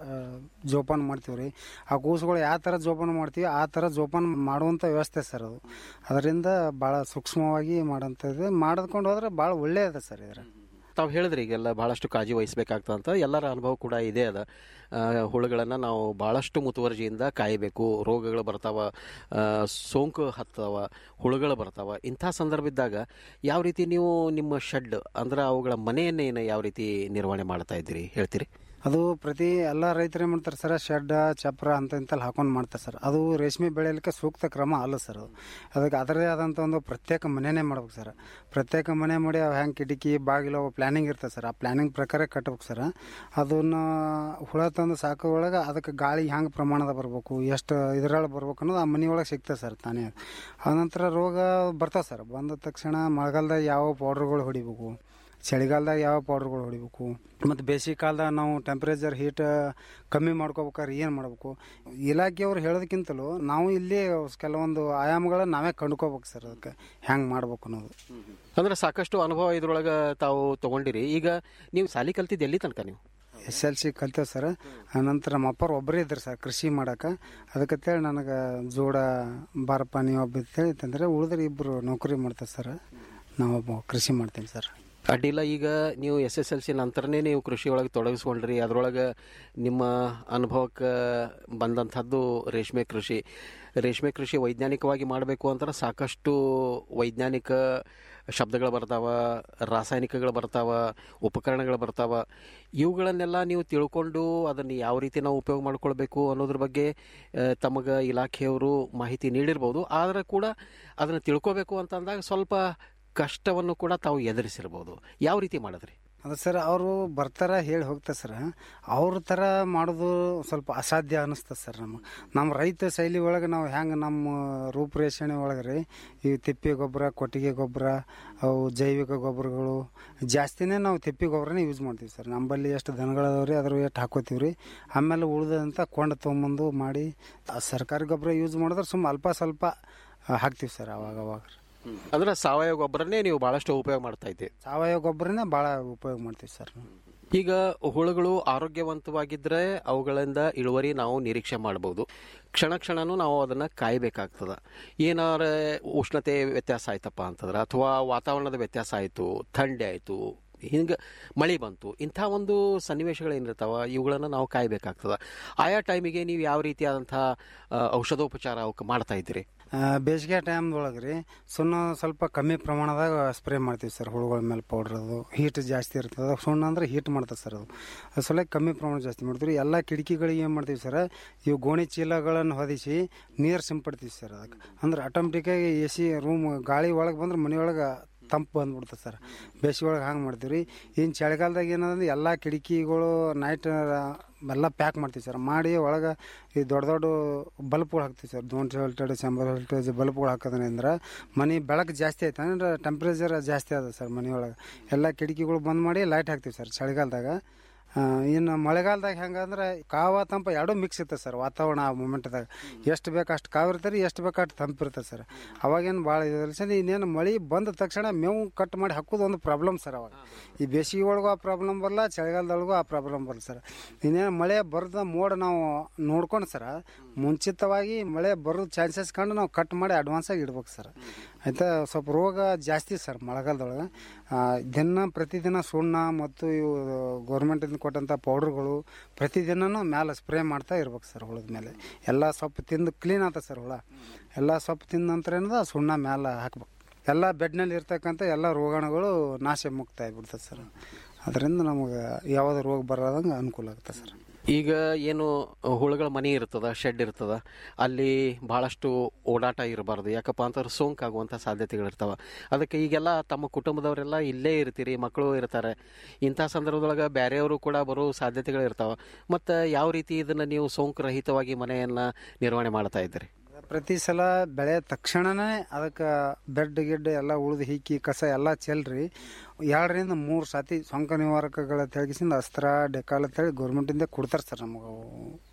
ಜೋಪಾನ ಮಾಡ್ತೀವಿ ರೀ ಆ ಕೂಸುಗಳು ಯಾವ ಥರ ಜೋಪಾನ ಮಾಡ್ತೀವಿ ಆ ಥರ ಜೋಪಾನ ಮಾಡುವಂಥ ವ್ಯವಸ್ಥೆ ಸರ್ ಅದು ಅದರಿಂದ ಭಾಳ ಸೂಕ್ಷ್ಮವಾಗಿ ಮಾಡೋಂಥದ್ದು ಮಾಡಿದ್ಕೊಂಡು ಹೋದ್ರೆ ಭಾಳ ಒಳ್ಳೆಯದ ಸರ್ ಇದ್ರ ತಾವು ಹೇಳಿದ್ರಿ ಈಗೆಲ್ಲ ಬಹಳಷ್ಟು ಕಾಳಜಿ ವಹಿಸಬೇಕಾಗ್ತದೆ ಅಂತ ಎಲ್ಲರ ಅನುಭವ ಕೂಡ ಇದೆ ಅದ ಆ, ಹುಳುಗಳನ್ನು ನಾವು ಬಹಳಷ್ಟು ಮುತುವರ್ಜಿಯಿಂದ ಕಾಯಬೇಕು ರೋಗಗಳು ಬರ್ತಾವ ಆ, ಸೋಂಕು ಹತ್ತವ ಹುಳುಗಳು ಬರ್ತಾವ ಇಂಥ ಸಂದರ್ಭ ಇದ್ದಾಗ ಯಾವ ರೀತಿ ನೀವು ನಿಮ್ಮ ಶೆಡ್ ಅಂದ್ರೆ ಅವುಗಳ ಮನೆಯನ್ನೇನು ಯಾವ ರೀತಿ ನಿರ್ವಹಣೆ ಮಾಡ್ತಾ ಇದ್ದೀರಿ ಹೇಳ್ತೀರಿ ಅದು ಪ್ರತಿ ಎಲ್ಲ ರೈತರು ಏನು ಮಾಡ್ತಾರೆ ಸರ್ ಶೆಡ್ ಚಪ್ರ ಅಂತ ಇಂತಲ್ಲಿ ಹಾಕೊಂಡು ಮಾಡ್ತಾರೆ ಸರ್ ಅದು ರೇಷ್ಮೆ ಬೆಳೆಯಲಿಕ್ಕೆ ಸೂಕ್ತ ಕ್ರಮ ಅಲ್ಲ ಸರ್ ಅದು ಅದಕ್ಕೆ ಅದರದೇ ಆದಂಥ ಒಂದು ಪ್ರತ್ಯೇಕ ಮನೆನೇ ಮಾಡ್ಬೇಕು ಸರ್ ಪ್ರತ್ಯೇಕ ಮನೆ ಮಾಡಿ ಅವು ಹೆಂಗೆ ಕಿಟಕಿ ಬಾಗಿಲು ಅವು ಪ್ಲ್ಯಾನಿಂಗ್ ಇರ್ತದೆ ಸರ್ ಆ ಪ್ಲ್ಯಾನಿಂಗ್ ಪ್ರಕಾರ ಕಟ್ಬೇಕು ಸರ್ ಅದನ್ನು ಹುಳ ತಂದು ಸಾಕೋ ಒಳಗೆ ಅದಕ್ಕೆ ಗಾಳಿ ಹೆಂಗೆ ಪ್ರಮಾಣದ ಬರಬೇಕು ಎಷ್ಟು ಇದರೊಳಗೆ ಬರ್ಬೇಕು ಅನ್ನೋದು ಆ ಮನೆ ಒಳಗೆ ಸಿಗ್ತದೆ ಸರ್ ತಾನೇ ಆನಂತರ ರೋಗ ಬರ್ತಾವೆ ಸರ್ ಬಂದ ತಕ್ಷಣ ಮಳೆಗಾಲದಾಗ ಯಾವ ಪೌಡ್ರ್ಗಳು ಹೊಡಿಬೇಕು ಚಳಿಗಾಲದಾಗ ಯಾವ ಪೌಡ್ರ್ಗಳು ಹೊಡಿಬೇಕು ಮತ್ತು ಬೇಸಿಗೆ ಕಾಲದಾಗ ನಾವು ಟೆಂಪ್ರೇಚರ್ ಹೀಟ್ ಕಮ್ಮಿ ಮಾಡ್ಕೋಬೇಕಾದ್ರೆ ಏನು ಮಾಡಬೇಕು ಇಲಾಖೆಯವ್ರು ಹೇಳೋದಕ್ಕಿಂತಲೂ ನಾವು ಇಲ್ಲಿ ಕೆಲವೊಂದು ಆಯಾಮಗಳನ್ನ ನಾವೇ ಕಂಡ್ಕೋಬೇಕು ಸರ್ ಅದಕ್ಕೆ ಹೆಂಗೆ ಮಾಡ್ಬೇಕು ಅನ್ನೋದು ಅಂದ್ರೆ ಸಾಕಷ್ಟು ಅನುಭವ ಇದ್ರೊಳಗೆ ತಾವು ತಗೊಂಡಿರಿ ಈಗ ನೀವು ಸಾಲಿ ಕಲ್ತಿದ್ದು ಎಲ್ಲಿ ತನಕ ನೀವು ಎಸ್ ಎಲ್ ಸಿ ಕಲ್ತೇವೆ ಸರ್ ಆನಂತರ ನಮ್ಮ ಅಪ್ಪರು ಒಬ್ಬರೇ ಇದ್ರು ಸರ್ ಕೃಷಿ ಮಾಡಕ್ಕೆ ಅದಕ್ಕಂತೇಳಿ ನನಗೆ ಜೋಡ ಬಾರಪ್ಪ ನೀವು ಒಬ್ಬ ಅಂತೇಳಿ ತಂದರೆ ಉಳಿದ್ರೆ ಇಬ್ಬರು ನೌಕರಿ ಮಾಡ್ತಾರೆ ಸರ್ ನಾವೊಬ್ಬ ಕೃಷಿ ಮಾಡ್ತೀನಿ ಸರ್ ಅಡ್ಡಿಲ್ಲ ಈಗ ನೀವು ಎಸ್ ಎಸ್ ಎಲ್ ಸಿ ನಂತರನೇ ನೀವು ಕೃಷಿ ಒಳಗೆ ತೊಡಗಿಸ್ಕೊಂಡ್ರಿ ಅದರೊಳಗೆ ನಿಮ್ಮ ಅನುಭವಕ್ಕೆ ಬಂದಂಥದ್ದು ರೇಷ್ಮೆ ಕೃಷಿ ರೇಷ್ಮೆ ಕೃಷಿ ವೈಜ್ಞಾನಿಕವಾಗಿ ಮಾಡಬೇಕು ಅಂತಾರೆ ಸಾಕಷ್ಟು ವೈಜ್ಞಾನಿಕ ಶಬ್ದಗಳು ಬರ್ತಾವ ರಾಸಾಯನಿಕಗಳು ಬರ್ತಾವ ಉಪಕರಣಗಳು ಬರ್ತಾವ ಇವುಗಳನ್ನೆಲ್ಲ ನೀವು ತಿಳ್ಕೊಂಡು ಅದನ್ನು ಯಾವ ರೀತಿ ನಾವು ಉಪಯೋಗ ಮಾಡ್ಕೊಳ್ಬೇಕು ಅನ್ನೋದ್ರ ಬಗ್ಗೆ ತಮಗೆ ಇಲಾಖೆಯವರು ಮಾಹಿತಿ ನೀಡಿರ್ಬೋದು ಆದರೆ ಕೂಡ ಅದನ್ನು ತಿಳ್ಕೊಬೇಕು ಅಂತಂದಾಗ ಸ್ವಲ್ಪ ಕಷ್ಟವನ್ನು ಕೂಡ ತಾವು ಎದುರಿಸಿರ್ಬೋದು ಯಾವ ರೀತಿ ಮಾಡಿದ್ರಿ ಅದು ಸರ್ ಅವರು ಬರ್ತಾರ ಹೇಳಿ ಹೋಗ್ತಾರೆ ಸರ್ ಅವ್ರ ಥರ ಮಾಡೋದು ಸ್ವಲ್ಪ ಅಸಾಧ್ಯ ಅನ್ನಿಸ್ತದೆ ಸರ್ ನಮಗೆ ನಮ್ಮ ರೈತ ಶೈಲಿ ಒಳಗೆ ನಾವು ಹೆಂಗೆ ನಮ್ಮ ರೂಪುರೇಷಣೆ ಒಳಗೆ ರೀ ಈ ತಿಪ್ಪೆ ಗೊಬ್ಬರ ಕೊಟ್ಟಿಗೆ ಗೊಬ್ಬರ ಅವು ಜೈವಿಕ ಗೊಬ್ಬರಗಳು ಜಾಸ್ತಿನೇ ನಾವು ತಿಪ್ಪೆ ಗೊಬ್ಬರನೇ ಯೂಸ್ ಮಾಡ್ತೀವಿ ಸರ್ ನಮ್ಮಲ್ಲಿ ಎಷ್ಟು ದನಗಳದಾವ ರೀ ಅದ್ರ ಎಷ್ಟು ಹಾಕೋತೀವಿ ರೀ ಆಮೇಲೆ ಉಳ್ದಂತ ಕೊಂಡು ತೊಗೊಂಬಂದು ಮಾಡಿ ಆ ಸರ್ಕಾರಿ ಗೊಬ್ಬರ ಯೂಸ್ ಮಾಡಿದ್ರೆ ಸುಮ್ಮ ಅಲ್ಪ ಸ್ವಲ್ಪ ಹಾಕ್ತೀವಿ ಸರ್ ಅವಾಗ ಅವಾಗ ಅಂದ್ರೆ ಸಾವಯವ ಗೊಬ್ಬರನ್ನೇ ನೀವು ಬಹಳಷ್ಟು ಉಪಯೋಗ ಮಾಡ್ತಾ ಇದ್ದೀರಿ ಸಾವಯವ ಗೊಬ್ಬರನೇ ಭಾಳ ಉಪಯೋಗ ಮಾಡ್ತೀವಿ ಸರ್ ಈಗ ಹುಳುಗಳು ಆರೋಗ್ಯವಂತವಾಗಿದ್ರೆ ಅವುಗಳಿಂದ ಇಳುವರಿ ನಾವು ನಿರೀಕ್ಷೆ ಮಾಡಬಹುದು ಕ್ಷಣ ಕ್ಷಣನೂ ನಾವು ಅದನ್ನ ಕಾಯಬೇಕಾಗ್ತದ ಏನಾರ ಉಷ್ಣತೆ ವ್ಯತ್ಯಾಸ ಆಯ್ತಪ್ಪ ಅಂತಂದ್ರೆ ಅಥವಾ ವಾತಾವರಣದ ವ್ಯತ್ಯಾಸ ಆಯಿತು ಥಂಡಿ ಆಯಿತು ಹಿಂಗೆ ಮಳೆ ಬಂತು ಇಂಥ ಒಂದು ಸನ್ನಿವೇಶಗಳು ಏನಿರ್ತಾವ ಇವುಗಳನ್ನು ನಾವು ಕಾಯಬೇಕಾಗ್ತದ ಆಯಾ ಟೈಮಿಗೆ ನೀವು ಯಾವ ರೀತಿಯಾದಂಥ ಆ, ಔಷಧೋಪಚಾರ ಅವಕ್ಕೆ ಮಾಡ್ತಾ ಇದ್ದೀರಿ ಆ, ಬೇಸಿಗೆ ಟೈಮ್ದೊಳಗೆ ರೀ ಸುಣ್ಣ ಸ್ವಲ್ಪ ಕಮ್ಮಿ ಪ್ರಮಾಣದಾಗ ಸ್ಪ್ರೇ ಮಾಡ್ತೀವಿ ಸರ್ ಹುಳುಗಳ ಮೇಲೆ ಪೌಡ್ರ್ ಅದು ಹೀಟ್ ಜಾಸ್ತಿ ಇರ್ತದೆ ಸುಣ್ಣ ಅಂದ್ರೆ ಹೀಟ್ ಮಾಡ್ತದೆ ಸರ್ ಅದು ಅದು ಸಲ ಕಮ್ಮಿ ಪ್ರಮಾಣ ಜಾಸ್ತಿ ಮಾಡ್ತೀವಿ ಎಲ್ಲ ಕಿಟಕಿಗಳಿಗೆ ಏನು ಮಾಡ್ತೀವಿ ಸರ್ ಇವು ಗೋಣಿ ಚೀಲಗಳನ್ನು ಹೊದಿಸಿ ನೀರು ಸಿಂಪಡ್ತೀವಿ ಸರ್ ಅದಕ್ಕೆ ಅಂದ್ರೆ ಆಟೋಮೆಟಿಕ್ಕಾಗಿ ಎ ಸಿ ರೂಮ್ ಗಾಳಿ ಒಳಗೆ ಬಂದ್ರೆ ಮನೆಯೊಳಗೆ ತಂಪು ಬಂದ್ಬಿಡ್ತದೆ ಸರ್ ಬೇಸಿಗೆ ಒಳಗೆ ಹಂಗೆ ಮಾಡ್ತೀವಿ ರೀ ಇನ್ನು ಚಳಿಗಾಲದಾಗ ಏನಂದ್ರೆ ಎಲ್ಲ ಕಿಟಕಿಗಳು ನೈಟ್ ಎಲ್ಲ ಪ್ಯಾಕ್ ಮಾಡ್ತೀವಿ ಸರ್ ಮಾಡಿ ಒಳಗೆ ಈ ದೊಡ್ಡ ದೊಡ್ಡ ಬಲ್ಬ್ಗಳು ಹಾಕ್ತೀವಿ ಸರ್ ದೋನ್ಸ್ ವೋಲ್ಟೇಜ್ ಎಂಬತ್ತು ವೋಲ್ಟೇಜ್ ಬಲ್ಬ್ಗಳು ಹಾಕೋದ್ರಿಂದ ಮನೆ ಬೆಳಕು ಜಾಸ್ತಿ ಆಯ್ತು ಅಂದ್ರೆ ಟೆಂಪ್ರೇಚರ್ ಜಾಸ್ತಿ ಅದ ಸರ್ ಮನೆಯೊಳಗೆ ಎಲ್ಲ ಕಿಟಕಿಗಳು ಬಂದ್ ಮಾಡಿ ಲೈಟ್ ಹಾಕ್ತೀವಿ ಸರ್ ಚಳಿಗಾಲದಾಗ ಆ, ಇನ್ನು ಮಳೆಗಾಲದಾಗ ಹೆಂಗಂದ್ರೆ ಕಾವ ತಂಪ ಎರಡೂ ಮಿಕ್ಸ್ ಇರ್ತದೆ ಸರ್ ವಾತಾವರಣ ಆ ಮೂಮೆಂಟ್ದಾಗ ಎಷ್ಟು ಬೇಕು ಅಷ್ಟು ಕಾವು ಇರ್ತದೆ ಎಷ್ಟು ಬೇಕು ಅಷ್ಟು ತಂಪು ಇರ್ತದೆ ಸರ್ ಅವಾಗೇನು ಭಾಳ ಇದಿಲ್ಲ ಸರ್ ಇನ್ನೇನು ಮಳೆ ಬಂದ ತಕ್ಷಣ ಮೇವು ಕಟ್ ಮಾಡಿ ಹಾಕೋದು ಒಂದು ಪ್ರಾಬ್ಲಮ್ ಸರ್ ಅವಾಗ ಈ ಬೇಸಿಗೆ ಒಳಗೂ ಆ ಪ್ರಾಬ್ಲಮ್ ಬರಲ್ಲ ಚಳಿಗಾಲದೊಳಗೂ ಆ ಪ್ರಾಬ್ಲಮ್ ಬರಲ್ಲ ಸರ್ ಇನ್ನೇನು ಮಳೆ ಬರದ ಮೋಡ ನಾವು ನೋಡ್ಕೊಂಡು ಸರ್ ಮುಂಚಿತವಾಗಿ ಮಳೆ ಬರೋ ಚಾನ್ಸಸ್ ಕಂಡು ನಾವು ಕಟ್ ಮಾಡಿ ಅಡ್ವಾನ್ಸಾಗಿ ಇಡ್ಬೇಕು ಸರ್ ಆಯ್ತಾ ಸ್ವಲ್ಪ ರೋಗ ಜಾಸ್ತಿ ಸರ್ ಮಳೆಗಾಲದೊಳಗೆ ಆ, ದಿನ ಪ್ರತಿದಿನ ಸುಣ್ಣ ಮತ್ತು ಇವು ಗೌರ್ಮೆಂಟಿಂದ ಕೊಟ್ಟಂಥ ಪೌಡ್ರ್ಗಳು ಪ್ರತಿದಿನನೂ ಮ್ಯಾಲೆ ಸ್ಪ್ರೇ ಮಾಡ್ತಾ ಇರ್ಬೇಕು ಸರ್ ಹುಳದ ಮೇಲೆ ಎಲ್ಲ ಸೊಪ್ಪು ತಿಂದು ಕ್ಲೀನ್ ಆತ ಸರ್ ಹುಳ ಎಲ್ಲ ಸೊಪ್ಪು ತಿಂದ ನಂತರ ಏನದ ಆ ಸುಣ್ಣ ಮ್ಯಾಲೆ ಹಾಕ್ಬೇಕು ಎಲ್ಲ ಬೆಡ್ನಲ್ಲಿ ಇರ್ತಕ್ಕಂಥ ಎಲ್ಲ ರೋಗಾಣುಗಳು ನಾಶ ಮುಕ್ತ ಆಗಿಬಿಡ್ತದೆ ಸರ್ ಅದರಿಂದ ನಮಗೆ ಯಾವುದೇ ರೋಗ ಬರೋದಂಗೆ ಅನುಕೂಲ ಆಗುತ್ತೆ ಸರ್ ಈಗ ಏನು ಹುಳುಗಳ ಮನೆ ಇರ್ತದ ಶೆಡ್ ಇರ್ತದ ಅಲ್ಲಿ ಬಹಳಷ್ಟು ಓಡಾಟ ಇರಬಾರ್ದು ಯಾಕಪ್ಪ ಅಂತಂದ್ರೆ ಸೋಂಕಾಗುವಂಥ ಸಾಧ್ಯತೆಗಳಿರ್ತಾವ ಅದಕ್ಕೆ ಈಗೆಲ್ಲ ತಮ್ಮ ಕುಟುಂಬದವರೆಲ್ಲ ಇಲ್ಲೇ ಇರ್ತೀರಿ ಮಕ್ಕಳು ಇರ್ತಾರೆ ಇಂಥ ಸಂದರ್ಭದೊಳಗೆ ಬೇರೆಯವರು ಕೂಡ ಬರೋ ಸಾಧ್ಯತೆಗಳು ಇರ್ತಾವ ಮತ್ತು ಯಾವ ರೀತಿ ಇದನ್ನು ನೀವು ಸೋಂಕು ರಹಿತವಾಗಿ ಮನೆಯನ್ನು ನಿರ್ವಹಣೆ ಮಾಡ್ತಾ ಇದ್ದೀರಿ ಪ್ರತಿ ಸಲ ಬೆಳೆ ತಕ್ಷಣನೇ ಅದಕ್ಕೆ ಬೆಡ್ ಗಿಡ್ ಎಲ್ಲ ಉಳಿದು ಹಿಕ್ಕಿ ಕಸ ಎಲ್ಲ ಚೆಲ್ರಿ ಎರಡರಿಂದ ಮೂರು ಸಾತಿ ಸೋಂಕು ನಿವಾರಕಗಳ ತೆಳಗಿಸಿಂದ ಅಸ್ತ್ರ ಡೆಕಾಲ್ ಅಂತೇಳಿ ಗೌರ್ಮೆಂಟಿಂದ ಕೊಡ್ತಾರೆ ಸರ್ ನಮಗೆ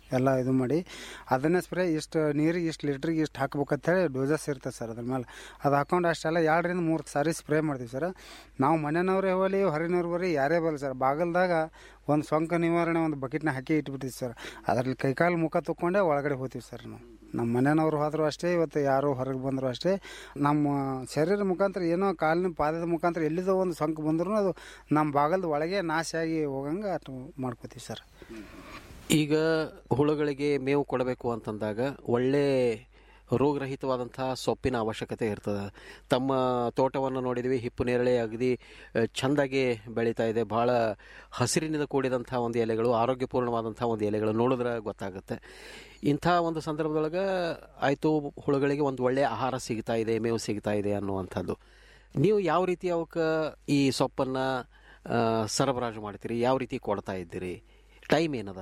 ಎಲ್ಲ ಇದು ಮಾಡಿ ಅದನ್ನೇ ಸ್ಪ್ರೇ ಇಷ್ಟು ನೀರಿಗೆ ಇಷ್ಟು ಲೀಟ್ರಿಗೆ ಇಷ್ಟು ಹಾಕ್ಬೇಕಂತ ಹೇಳಿ ಡೋಸಸ್ ಇರ್ತದೆ ಸರ್ ಅದ್ರ ಮೇಲೆ ಅದು ಹಾಕೊಂಡು ಅಷ್ಟೆಲ್ಲ ಎರಡರಿಂದ ಮೂರು ಸಾರಿ ಸ್ಪ್ರೇ ಮಾಡ್ತೀವಿ ಸರ್ ನಾವು ಮನೆಯವ್ರೇ ಹೋಗಲಿ ಹೊರಗಿನವ್ರು ಬರೀ ಯಾರೇ ಬರಲಿ ಸರ್ ಬಾಗಲ್ದಾಗ ಒಂದು ಸೊಂಕ ನಿವಾರಣೆ ಒಂದು ಬಕೆಟ್ನ ಹಾಕಿ ಇಟ್ಬಿಡ್ತೀವಿ ಸರ್ ಅದರಲ್ಲಿ ಕೈಕಾಲು ಮುಖ ತೊಗೊಂಡೇ ಒಳಗಡೆ ಹೋಗ್ತೀವಿ ಸರ್ ನಾವು ನಮ್ಮ ಮನೆಯವ್ರು ಹೋದ್ರು ಅಷ್ಟೇ ಇವತ್ತು ಯಾರು ಹೊರಗೆ ಬಂದರು ಅಷ್ಟೇ ನಮ್ಮ ಶರೀರ ಮುಖಾಂತರ ಏನೋ ಕಾಲಿನ ಪಾದದ ಮುಖಾಂತರ ಎಲ್ಲಿದೋ ಒಂದು ಸೊಂಕು ಬಂದ್ರೂ ಅದು ನಮ್ಮ ಬಾಗಲ್ದ ಒಳಗೆ ನಾಶ ಆಗಿ ಹೋಗಂಗೆ ಅಷ್ಟು ಮಾಡ್ಕೋತೀವಿ ಸರ್ ಈಗ ಹುಳುಗಳಿಗೆ ಮೇವು ಕೊಡಬೇಕು ಅಂತಂದಾಗ ಒಳ್ಳೆ ರೋಗರಹಿತವಾದಂತಹ ಸೊಪ್ಪಿನ ಅವಶ್ಯಕತೆ ಇರ್ತದೆ ತಮ್ಮ ತೋಟವನ್ನು ನೋಡಿದ್ವಿ ಹಿಪ್ಪು ನೇರಳೆ ಅಗದಿ ಆ, ಚೆಂದಾಗಿ ಬೆಳೀತಾ ಇದೆ ಭಾಳ ಹಸಿರಿನಿಂದ ಕೂಡಿದಂಥ ಒಂದು ಎಲೆಗಳು ಆರೋಗ್ಯಪೂರ್ಣವಾದಂಥ ಒಂದು ಎಲೆಗಳು ನೋಡಿದ್ರೆ ಗೊತ್ತಾಗುತ್ತೆ ಇಂಥ ಒಂದು ಸಂದರ್ಭದೊಳಗೆ ಆಯಿತು ಹುಳುಗಳಿಗೆ ಒಂದು ಒಳ್ಳೆಯ ಆಹಾರ ಸಿಗ್ತಾ ಇದೆ ಮೇವು ಸಿಗ್ತಾ ಇದೆ ಅನ್ನುವಂಥದ್ದು ನೀವು ಯಾವ ರೀತಿ ಅವಕ್ಕೆ ಈ ಸೊಪ್ಪನ್ನು ಆ, ಸರಬರಾಜು ಮಾಡ್ತೀರಿ ಯಾವ ರೀತಿ ಕೊಡ್ತಾ ಇದ್ದೀರಿ ಟೈಮ್ ಏನದ